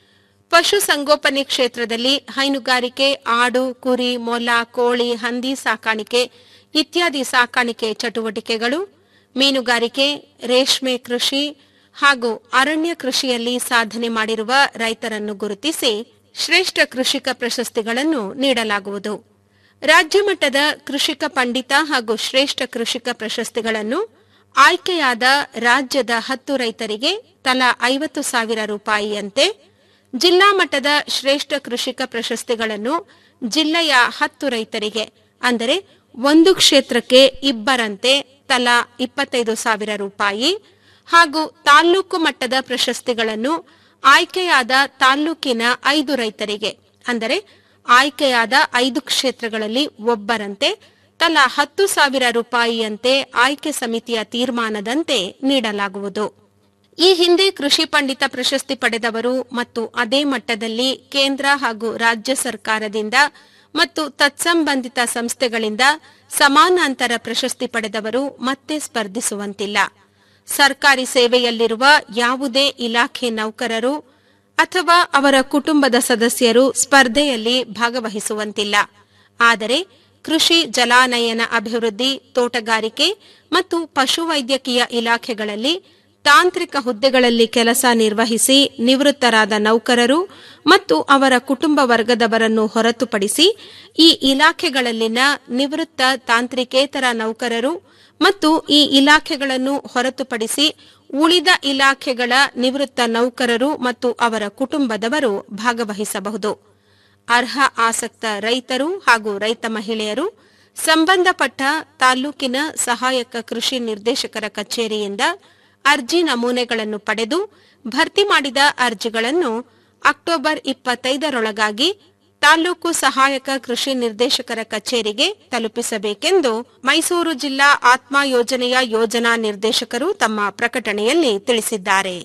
ಪಶು ಸಂಗೋಪನೆ ಕ್ಷೇತ್ರದಲ್ಲಿ ಹೈನುಗಾರಿಕೆ ಆಡು ಕುರಿ ಮೊಲ ಕೋಳಿ ಹಂದಿ ಸಾಕಾಣಿಕೆ ಇತ್ಯಾದಿ ಸಾಕಾಣಿಕೆ ಚಟುವಟಿಕೆಗಳು ಮೀನುಗಾರಿಕೆ ರೇಷ್ಮೆ ಕೃಷಿ ಹಾಗೂ ಅರಣ್ಯ ಕೃಷಿಯಲ್ಲಿ ಸಾಧನೆ ಮಾಡಿರುವ ರೈತರನ್ನು ಗುರುತಿಸಿ ಶ್ರೇಷ್ಠ ಕೃಷಿಕ ಪ್ರಶಸ್ತಿಗಳನ್ನು ನೀಡಲಾಗುವುದು ರಾಜ್ಯ ಮಟ್ಟದ ಕೃಷಿಕ ಪಂಡಿತ ಹಾಗೂ ಶ್ರೇಷ್ಠ ಕೃಷಿಕ ಪ್ರಶಸ್ತಿಗಳನ್ನು ಆಯ್ಕೆಯಾದ ರಾಜ್ಯದ ಹತ್ತು ರೈತರಿಗೆ ತಲಾ ಐವತ್ತು ಸಾವಿರ ರೂಪಾಯಿಯಂತೆ ಜಿಲ್ಲಾ ಮಟ್ಟದ ಶ್ರೇಷ್ಠ ಕೃಷಿಕ ಪ್ರಶಸ್ತಿಗಳನ್ನು ಜಿಲ್ಲೆಯ ಹತ್ತು ರೈತರಿಗೆ ಅಂದರೆ ಒಂದು ಕ್ಷೇತ್ರಕ್ಕೆ ಇಬ್ಬರಂತೆ ತಲಾ ಇಪ್ಪತ್ತೈದು ಸಾವಿರ ರೂಪಾಯಿ ಹಾಗೂ ತಾಲ್ಲೂಕು ಮಟ್ಟದ ಪ್ರಶಸ್ತಿಗಳನ್ನು ಆಯ್ಕೆಯಾದ ತಾಲ್ಲೂಕಿನ ಐದು ರೈತರಿಗೆ ಅಂದರೆ ಆಯ್ಕೆಯಾದ ಐದು ಕ್ಷೇತ್ರಗಳಲ್ಲಿ ಒಬ್ಬರಂತೆ ತಲಾ ಹತ್ತು ಸಾವಿರ ರೂಪಾಯಿಯಂತೆ ಆಯ್ಕೆ ಸಮಿತಿಯ ತೀರ್ಮಾನದಂತೆ ನೀಡಲಾಗುವುದು ಈ ಹಿಂದೆ ಕೃಷಿ ಪಂಡಿತ ಪ್ರಶಸ್ತಿ ಪಡೆದವರು ಮತ್ತು ಅದೇ ಮಟ್ಟದಲ್ಲಿ ಕೇಂದ್ರ ಹಾಗೂ ರಾಜ್ಯ ಸರ್ಕಾರದಿಂದ ಮತ್ತು ತತ್ಸಂಬಂಧಿತ ಸಂಸ್ಥೆಗಳಿಂದ ಸಮಾನಾಂತರ ಪ್ರಶಸ್ತಿ ಪಡೆದವರು ಮತ್ತೆ ಸ್ಪರ್ಧಿಸುವಂತಿಲ್ಲ ಸರ್ಕಾರಿ ಸೇವೆಯಲ್ಲಿರುವ ಯಾವುದೇ ಇಲಾಖೆ ನೌಕರರು ಅಥವಾ ಅವರ ಕುಟುಂಬದ ಸದಸ್ಯರು ಸ್ಪರ್ಧೆಯಲ್ಲಿ ಭಾಗವಹಿಸುವಂತಿಲ್ಲ ಆದರೆ ಕೃಷಿ ಜಲಾನಯನ ಅಭಿವೃದ್ಧಿ ತೋಟಗಾರಿಕೆ ಮತ್ತು ಪಶುವೈದ್ಯಕೀಯ ಇಲಾಖೆಗಳಲ್ಲಿ ತಾಂತ್ರಿಕ ಹುದ್ದೆಗಳಲ್ಲಿ ಕೆಲಸ ನಿರ್ವಹಿಸಿ ನಿವೃತ್ತರಾದ ನೌಕರರು ಮತ್ತು ಅವರ ಕುಟುಂಬ ವರ್ಗದವರನ್ನು ಹೊರತುಪಡಿಸಿ ಈ ಇಲಾಖೆಗಳಲ್ಲಿನ ನಿವೃತ್ತ ತಾಂತ್ರಿಕೇತರ ನೌಕರರು ಮತ್ತು ಈ ಇಲಾಖೆಗಳನ್ನು ಹೊರತುಪಡಿಸಿ ಉಳಿದ ಇಲಾಖೆಗಳ ನಿವೃತ್ತ ನೌಕರರು ಮತ್ತು ಅವರ ಕುಟುಂಬದವರು ಭಾಗವಹಿಸಬಹುದು ಅರ್ಹ ಆಸಕ್ತ ರೈತರು ಹಾಗೂ ರೈತ ಮಹಿಳೆಯರು ಸಂಬಂಧಪಟ್ಟ ತಾಲೂಕಿನ ಸಹಾಯಕ ಕೃಷಿ ನಿರ್ದೇಶಕರ ಕಚೇರಿಯಿಂದ ಅರ್ಜಿ ನಮೂನೆಗಳನ್ನು ಪಡೆದು ಭರ್ತಿ ಮಾಡಿದ ಅರ್ಜಿಗಳನ್ನು ಅಕ್ಟೋಬರ್ ಇಪ್ಪತ್ತೈದರೊಳಗಾಗಿ ತಾಲೂಕು ಸಹಾಯಕ ಕೃಷಿ ನಿರ್ದೇಶಕರ ಕಚೇರಿಗೆ ತಲುಪಿಸಬೇಕೆಂದು ಮೈಸೂರು ಜಿಲ್ಲಾ ಆತ್ಮ ಯೋಜನೆಯ ಯೋಜನಾ ನಿರ್ದೇಶಕರು ತಮ್ಮ ಪ್ರಕಟಣೆಯಲ್ಲಿ ತಿಳಿಸಿದ್ದಾರೆ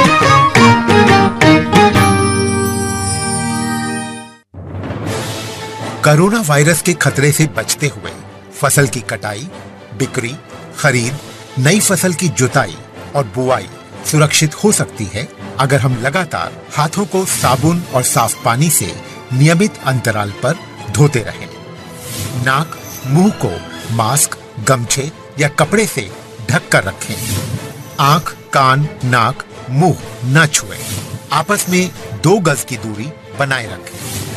कोरोना वायरस के खतरे से बचते हुए फसल की कटाई बिक्री खरीद नई फसल की जुताई और बुआई सुरक्षित हो सकती है अगर हम लगातार हाथों को साबुन और साफ पानी से नियमित अंतराल पर धोते रहें। नाक मुंह को मास्क गमछे या कपड़े से ढक कर रखें आंख कान नाक मुंह न छुएं। आपस में दो गज की दूरी बनाए रखें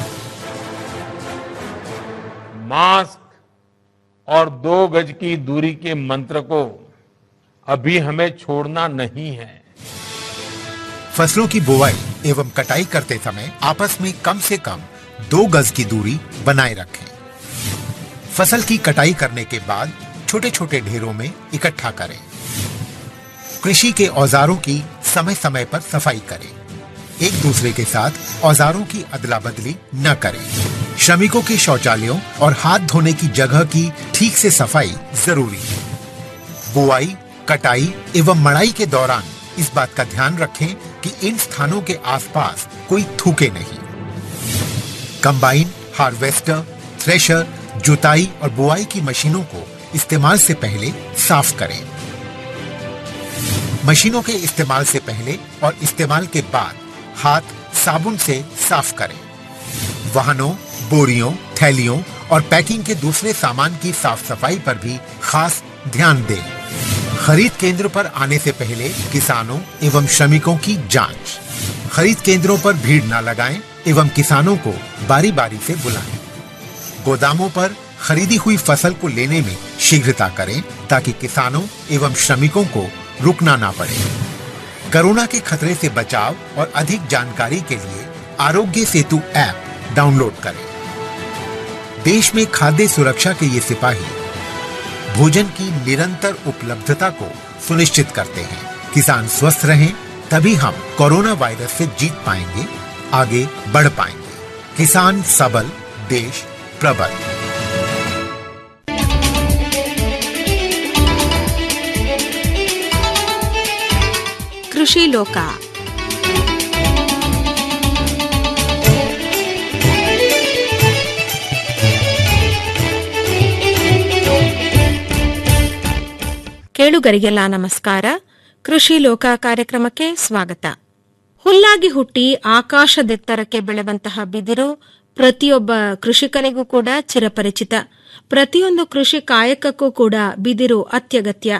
मास्क और दो गज की दूरी के मंत्र को अभी हमें छोड़ना नहीं है फसलों की बुवाई एवं कटाई करते समय आपस में कम से कम दो गज की दूरी बनाए रखें फसल की कटाई करने के बाद छोटे छोटे ढेरों में इकट्ठा करें कृषि के औजारों की समय समय पर सफाई करें एक दूसरे के साथ औजारों की अदला बदली न करें श्रमिकों के शौचालयों और हाथ धोने की जगह की ठीक से सफाई जरूरी है बुआई कटाई एवं मड़ाई के दौरान इस बात का ध्यान रखें कि इन स्थानों के आसपास कोई थूके नहीं कंबाइन हार्वेस्टर थ्रेशर जुताई और बुआई की मशीनों को इस्तेमाल से पहले साफ करें मशीनों के इस्तेमाल से पहले और इस्तेमाल के बाद हाथ साबुन से साफ करें वाहनों बोरियों थैलियों और पैकिंग के दूसरे सामान की साफ सफाई पर भी खास ध्यान दें खरीद केंद्र पर आने से पहले किसानों एवं श्रमिकों की जांच खरीद केंद्रों पर भीड़ न लगाएं एवं किसानों को बारी बारी से बुलाएं गोदामों पर खरीदी हुई फसल को लेने में शीघ्रता करें ताकि किसानों एवं श्रमिकों को रुकना ना पड़े कोरोना के खतरे से बचाव और अधिक जानकारी के लिए आरोग्य सेतु ऐप डाउनलोड करें देश में खाद्य सुरक्षा के ये सिपाही भोजन की निरंतर उपलब्धता को सुनिश्चित करते हैं किसान स्वस्थ रहें तभी हम कोरोना वायरस से जीत पाएंगे आगे बढ़ पाएंगे किसान सबल देश प्रबल ಕೃಷಿ ಲೋಕ ಕೇಳುಗರಿಗೆಲ್ಲ ನಮಸ್ಕಾರ ಕೃಷಿ ಲೋಕ ಕಾರ್ಯಕ್ರಮಕ್ಕೆ ಸ್ವಾಗತ ಹುಲ್ಲಾಗಿ ಹುಟ್ಟಿ ಆಕಾಶದೆತ್ತರಕ್ಕೆ ಬೆಳೆವಂತಹ ಬಿದಿರು ಪ್ರತಿಯೊಬ್ಬ ಕೃಷಿಕನಿಗೂ ಕೂಡ ಚಿರಪರಿಚಿತ ಪ್ರತಿಯೊಂದು ಕೃಷಿ ಕಾಯಕಕ್ಕೂ ಕೂಡ ಬಿದಿರು ಅತ್ಯಗತ್ಯ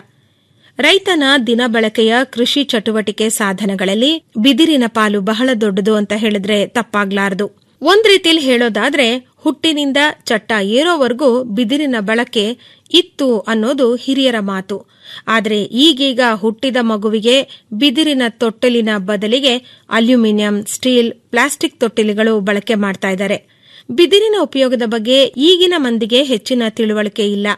ರೈತನ ದಿನ ಬಳಕೆಯ ಕೃಷಿ ಚಟುವಟಿಕೆ ಸಾಧನಗಳಲ್ಲಿ ಬಿದಿರಿನ ಪಾಲು ಬಹಳ ದೊಡ್ಡದು ಅಂತ ಹೇಳಿದ್ರೆ ತಪ್ಪಾಗ್ಲಾರದು ಒಂದ್ ರೀತಿಯಲ್ಲಿ ಹೇಳೋದಾದ್ರೆ ಹುಟ್ಟಿನಿಂದ ಚಟ್ಟ ಏರೋವರೆಗೂ ಬಿದಿರಿನ ಬಳಕೆ ಇತ್ತು ಅನ್ನೋದು ಹಿರಿಯರ ಮಾತು ಆದರೆ ಈಗೀಗ ಹುಟ್ಟಿದ ಮಗುವಿಗೆ ಬಿದಿರಿನ ತೊಟ್ಟಿಲಿನ ಬದಲಿಗೆ ಅಲ್ಯೂಮಿನಿಯಂ ಸ್ಟೀಲ್ ಪ್ಲಾಸ್ಟಿಕ್ ತೊಟ್ಟಿಲಿಗಳು ಬಳಕೆ ಮಾಡ್ತಾ ಇದ್ದಾರೆ ಬಿದಿರಿನ ಉಪಯೋಗದ ಬಗ್ಗೆ ಈಗಿನ ಮಂದಿಗೆ ಹೆಚ್ಚಿನ ತಿಳುವಳಿಕೆ ಇಲ್ಲ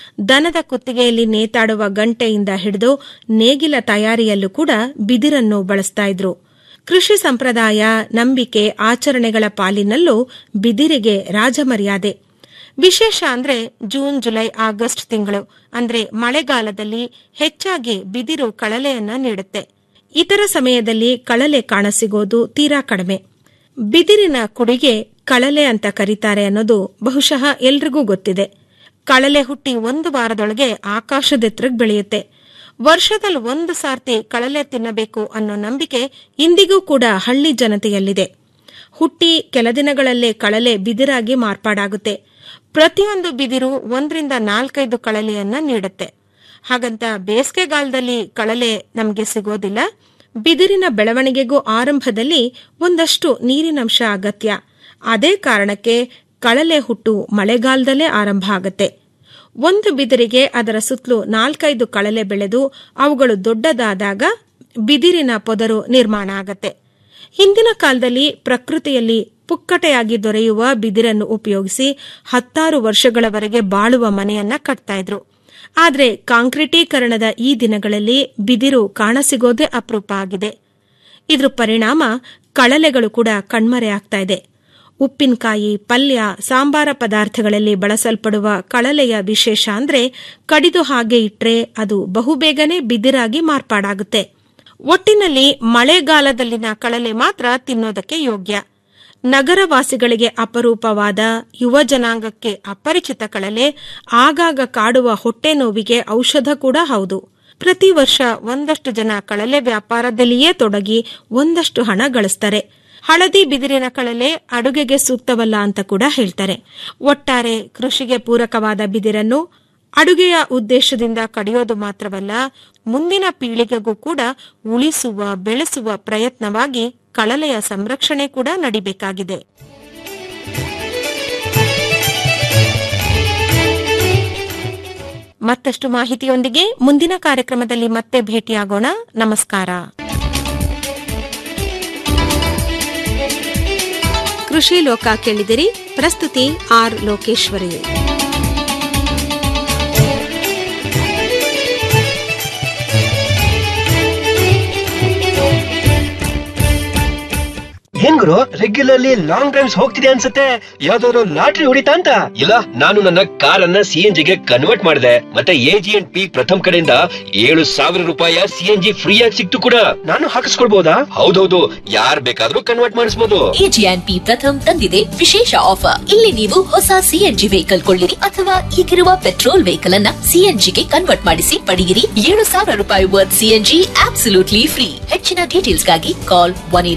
ದನದ ಕುತ್ತಿಗೆಯಲ್ಲಿ ನೇತಾಡುವ ಗಂಟೆಯಿಂದ ಹಿಡಿದು ನೇಗಿಲ ತಯಾರಿಯಲ್ಲೂ ಕೂಡ ಬಿದಿರನ್ನು ಬಳಸ್ತಾ ಇದ್ರು ಕೃಷಿ ಸಂಪ್ರದಾಯ ನಂಬಿಕೆ ಆಚರಣೆಗಳ ಪಾಲಿನಲ್ಲೂ ಬಿದಿರಿಗೆ ರಾಜಮರ್ಯಾದೆ ವಿಶೇಷ ಅಂದ್ರೆ ಜೂನ್ ಜುಲೈ ಆಗಸ್ಟ್ ತಿಂಗಳು ಅಂದ್ರೆ ಮಳೆಗಾಲದಲ್ಲಿ ಹೆಚ್ಚಾಗಿ ಬಿದಿರು ಕಳಲೆಯನ್ನ ನೀಡುತ್ತೆ ಇತರ ಸಮಯದಲ್ಲಿ ಕಳಲೆ ಕಾಣಸಿಗೋದು ತೀರಾ ಕಡಿಮೆ ಬಿದಿರಿನ ಕುಡಿಗೆ ಕಳಲೆ ಅಂತ ಕರೀತಾರೆ ಅನ್ನೋದು ಬಹುಶಃ ಎಲ್ರಿಗೂ ಗೊತ್ತಿದೆ ಕಳಲೆ ಹುಟ್ಟಿ ಒಂದು ವಾರದೊಳಗೆ ಆಕಾಶದೆತ್ತರಕ್ಕೆ ಬೆಳೆಯುತ್ತೆ ವರ್ಷದಲ್ಲಿ ಒಂದು ಸಾರ್ತಿ ಕಳಲೆ ತಿನ್ನಬೇಕು ಅನ್ನೋ ನಂಬಿಕೆ ಇಂದಿಗೂ ಕೂಡ ಹಳ್ಳಿ ಜನತೆಯಲ್ಲಿದೆ ಹುಟ್ಟಿ ಕೆಲ ದಿನಗಳಲ್ಲೇ ಕಳಲೆ ಬಿದಿರಾಗಿ ಮಾರ್ಪಾಡಾಗುತ್ತೆ ಪ್ರತಿಯೊಂದು ಬಿದಿರು ಒಂದರಿಂದ ನಾಲ್ಕೈದು ಕಳಲೆಯನ್ನ ನೀಡುತ್ತೆ ಹಾಗಂತ ಬೇಸಿಗೆಗಾಲದಲ್ಲಿ ಕಳಲೆ ನಮಗೆ ಸಿಗೋದಿಲ್ಲ ಬಿದಿರಿನ ಬೆಳವಣಿಗೆಗೂ ಆರಂಭದಲ್ಲಿ ಒಂದಷ್ಟು ನೀರಿನಂಶ ಅಗತ್ಯ ಅದೇ ಕಾರಣಕ್ಕೆ ಕಳಲೆ ಹುಟ್ಟು ಮಳೆಗಾಲದಲ್ಲೇ ಆರಂಭ ಆಗತ್ತೆ ಒಂದು ಬಿದಿರಿಗೆ ಅದರ ಸುತ್ತಲೂ ನಾಲ್ಕೈದು ಕಳಲೆ ಬೆಳೆದು ಅವುಗಳು ದೊಡ್ಡದಾದಾಗ ಬಿದಿರಿನ ಪೊದರು ನಿರ್ಮಾಣ ಆಗತ್ತೆ ಹಿಂದಿನ ಕಾಲದಲ್ಲಿ ಪ್ರಕೃತಿಯಲ್ಲಿ ಪುಕ್ಕಟೆಯಾಗಿ ದೊರೆಯುವ ಬಿದಿರನ್ನು ಉಪಯೋಗಿಸಿ ಹತ್ತಾರು ವರ್ಷಗಳವರೆಗೆ ಬಾಳುವ ಮನೆಯನ್ನ ಕಟ್ತಾ ಇದ್ರು ಆದ್ರೆ ಕಾಂಕ್ರೀಟೀಕರಣದ ಈ ದಿನಗಳಲ್ಲಿ ಬಿದಿರು ಕಾಣಸಿಗೋದೇ ಅಪರೂಪ ಆಗಿದೆ ಇದ್ರ ಪರಿಣಾಮ ಕಳಲೆಗಳು ಕೂಡ ಕಣ್ಮರೆಯಾಗ್ತಾ ಇದೆ ಉಪ್ಪಿನಕಾಯಿ ಪಲ್ಯ ಸಾಂಬಾರ ಪದಾರ್ಥಗಳಲ್ಲಿ ಬಳಸಲ್ಪಡುವ ಕಳಲೆಯ ವಿಶೇಷ ಅಂದ್ರೆ ಕಡಿದು ಹಾಗೆ ಇಟ್ರೆ ಅದು ಬಹುಬೇಗನೆ ಬಿದಿರಾಗಿ ಮಾರ್ಪಾಡಾಗುತ್ತೆ ಒಟ್ಟಿನಲ್ಲಿ ಮಳೆಗಾಲದಲ್ಲಿನ ಕಳಲೆ ಮಾತ್ರ ತಿನ್ನೋದಕ್ಕೆ ಯೋಗ್ಯ ನಗರವಾಸಿಗಳಿಗೆ ಅಪರೂಪವಾದ ಯುವ ಜನಾಂಗಕ್ಕೆ ಅಪರಿಚಿತ ಕಳಲೆ ಆಗಾಗ ಕಾಡುವ ಹೊಟ್ಟೆ ನೋವಿಗೆ ಔಷಧ ಕೂಡ ಹೌದು ಪ್ರತಿ ವರ್ಷ ಒಂದಷ್ಟು ಜನ ಕಳಲೆ ವ್ಯಾಪಾರದಲ್ಲಿಯೇ ತೊಡಗಿ ಒಂದಷ್ಟು ಹಣ ಗಳಿಸ್ತಾರೆ ಹಳದಿ ಬಿದಿರಿನ ಕಳಲೆ ಅಡುಗೆಗೆ ಸೂಕ್ತವಲ್ಲ ಅಂತ ಕೂಡ ಹೇಳ್ತಾರೆ ಒಟ್ಟಾರೆ ಕೃಷಿಗೆ ಪೂರಕವಾದ ಬಿದಿರನ್ನು ಅಡುಗೆಯ ಉದ್ದೇಶದಿಂದ ಕಡಿಯೋದು ಮಾತ್ರವಲ್ಲ ಮುಂದಿನ ಪೀಳಿಗೆಗೂ ಕೂಡ ಉಳಿಸುವ ಬೆಳೆಸುವ ಪ್ರಯತ್ನವಾಗಿ ಕಳಲೆಯ ಸಂರಕ್ಷಣೆ ಕೂಡ ನಡಿಬೇಕಾಗಿದೆ ಮತ್ತಷ್ಟು ಮಾಹಿತಿಯೊಂದಿಗೆ ಮುಂದಿನ ಕಾರ್ಯಕ್ರಮದಲ್ಲಿ ಮತ್ತೆ ಭೇಟಿಯಾಗೋಣ ನಮಸ್ಕಾರ ಕೃಷಿ ಲೋಕ ಕೇಳಿದಿರಿ ಪ್ರಸ್ತುತಿ ಆರ್ ಲೋಕೇಶ್ವರಿ ಏನ್ ಗುರು ರೆಗ್ಯುಲರ್ಲಿ ಲಾಂಗ್ ಡ್ರೈವ್ಸ್ ಹೋಗ್ತಿದೆ ಅನ್ಸುತ್ತೆ ಯಾವ್ದಾದ್ರು ಲಾಟ್ರಿ ಹೊಡಿತಾ ಅಂತ ಇಲ್ಲ ನಾನು ನನ್ನ ಕಾರನ್ನ ಸಿ ಎನ್ ಜಿಗೆ ಕನ್ವರ್ಟ್ ಮಾಡಿದೆ ಮತ್ತೆ ಎ ಜಿ ಅಂಡ್ ಪಿ ಪ್ರಥಮ್ ಕಡೆಯಿಂದ ಏಳು ಸಾವಿರ ರೂಪಾಯಿ ಸಿ ಎನ್ ಜಿ ಫ್ರೀ ಆಗಿ ಸಿಕ್ತು ಕೂಡ ನಾನು ಹಾಕಿಸ್ಕೊಳ್ಬಹುದಾ ಹೌದೌದು ಯಾರ್ ಬೇಕಾದ್ರೂ ಕನ್ವರ್ಟ್ ಮಾಡಿಸಬಹುದು ಎಜಿಎನ್ಪಿ ಪ್ರಥಮ್ ತಂದಿದೆ ವಿಶೇಷ ಆಫರ್ ಇಲ್ಲಿ ನೀವು ಹೊಸ ಸಿಎನ್ಜಿ ವೆಹಿಕಲ್ ಕೊಳ್ಳಿರಿ ಅಥವಾ ಈಗಿರುವ ಪೆಟ್ರೋಲ್ ವೆಹಿಕಲ್ ಅನ್ನ ಸಿಎನ್ಜಿಗೆ ಕನ್ವರ್ಟ್ ಮಾಡಿಸಿ ಪಡೆಯಿರಿ ಏಳು ಸಾವಿರ ರೂಪಾಯಿ ವರ್ತ್ ಸಿಎನ್ಜಿ ಆಬ್ಸಲ್ಯೂಟ್ಲಿ ಫ್ರೀ ಹೆಚ್ಚಿನ ಡೀಟೇಲ್ಸ್ಗಾಗಿ ಕಾಲ್ ಒನ್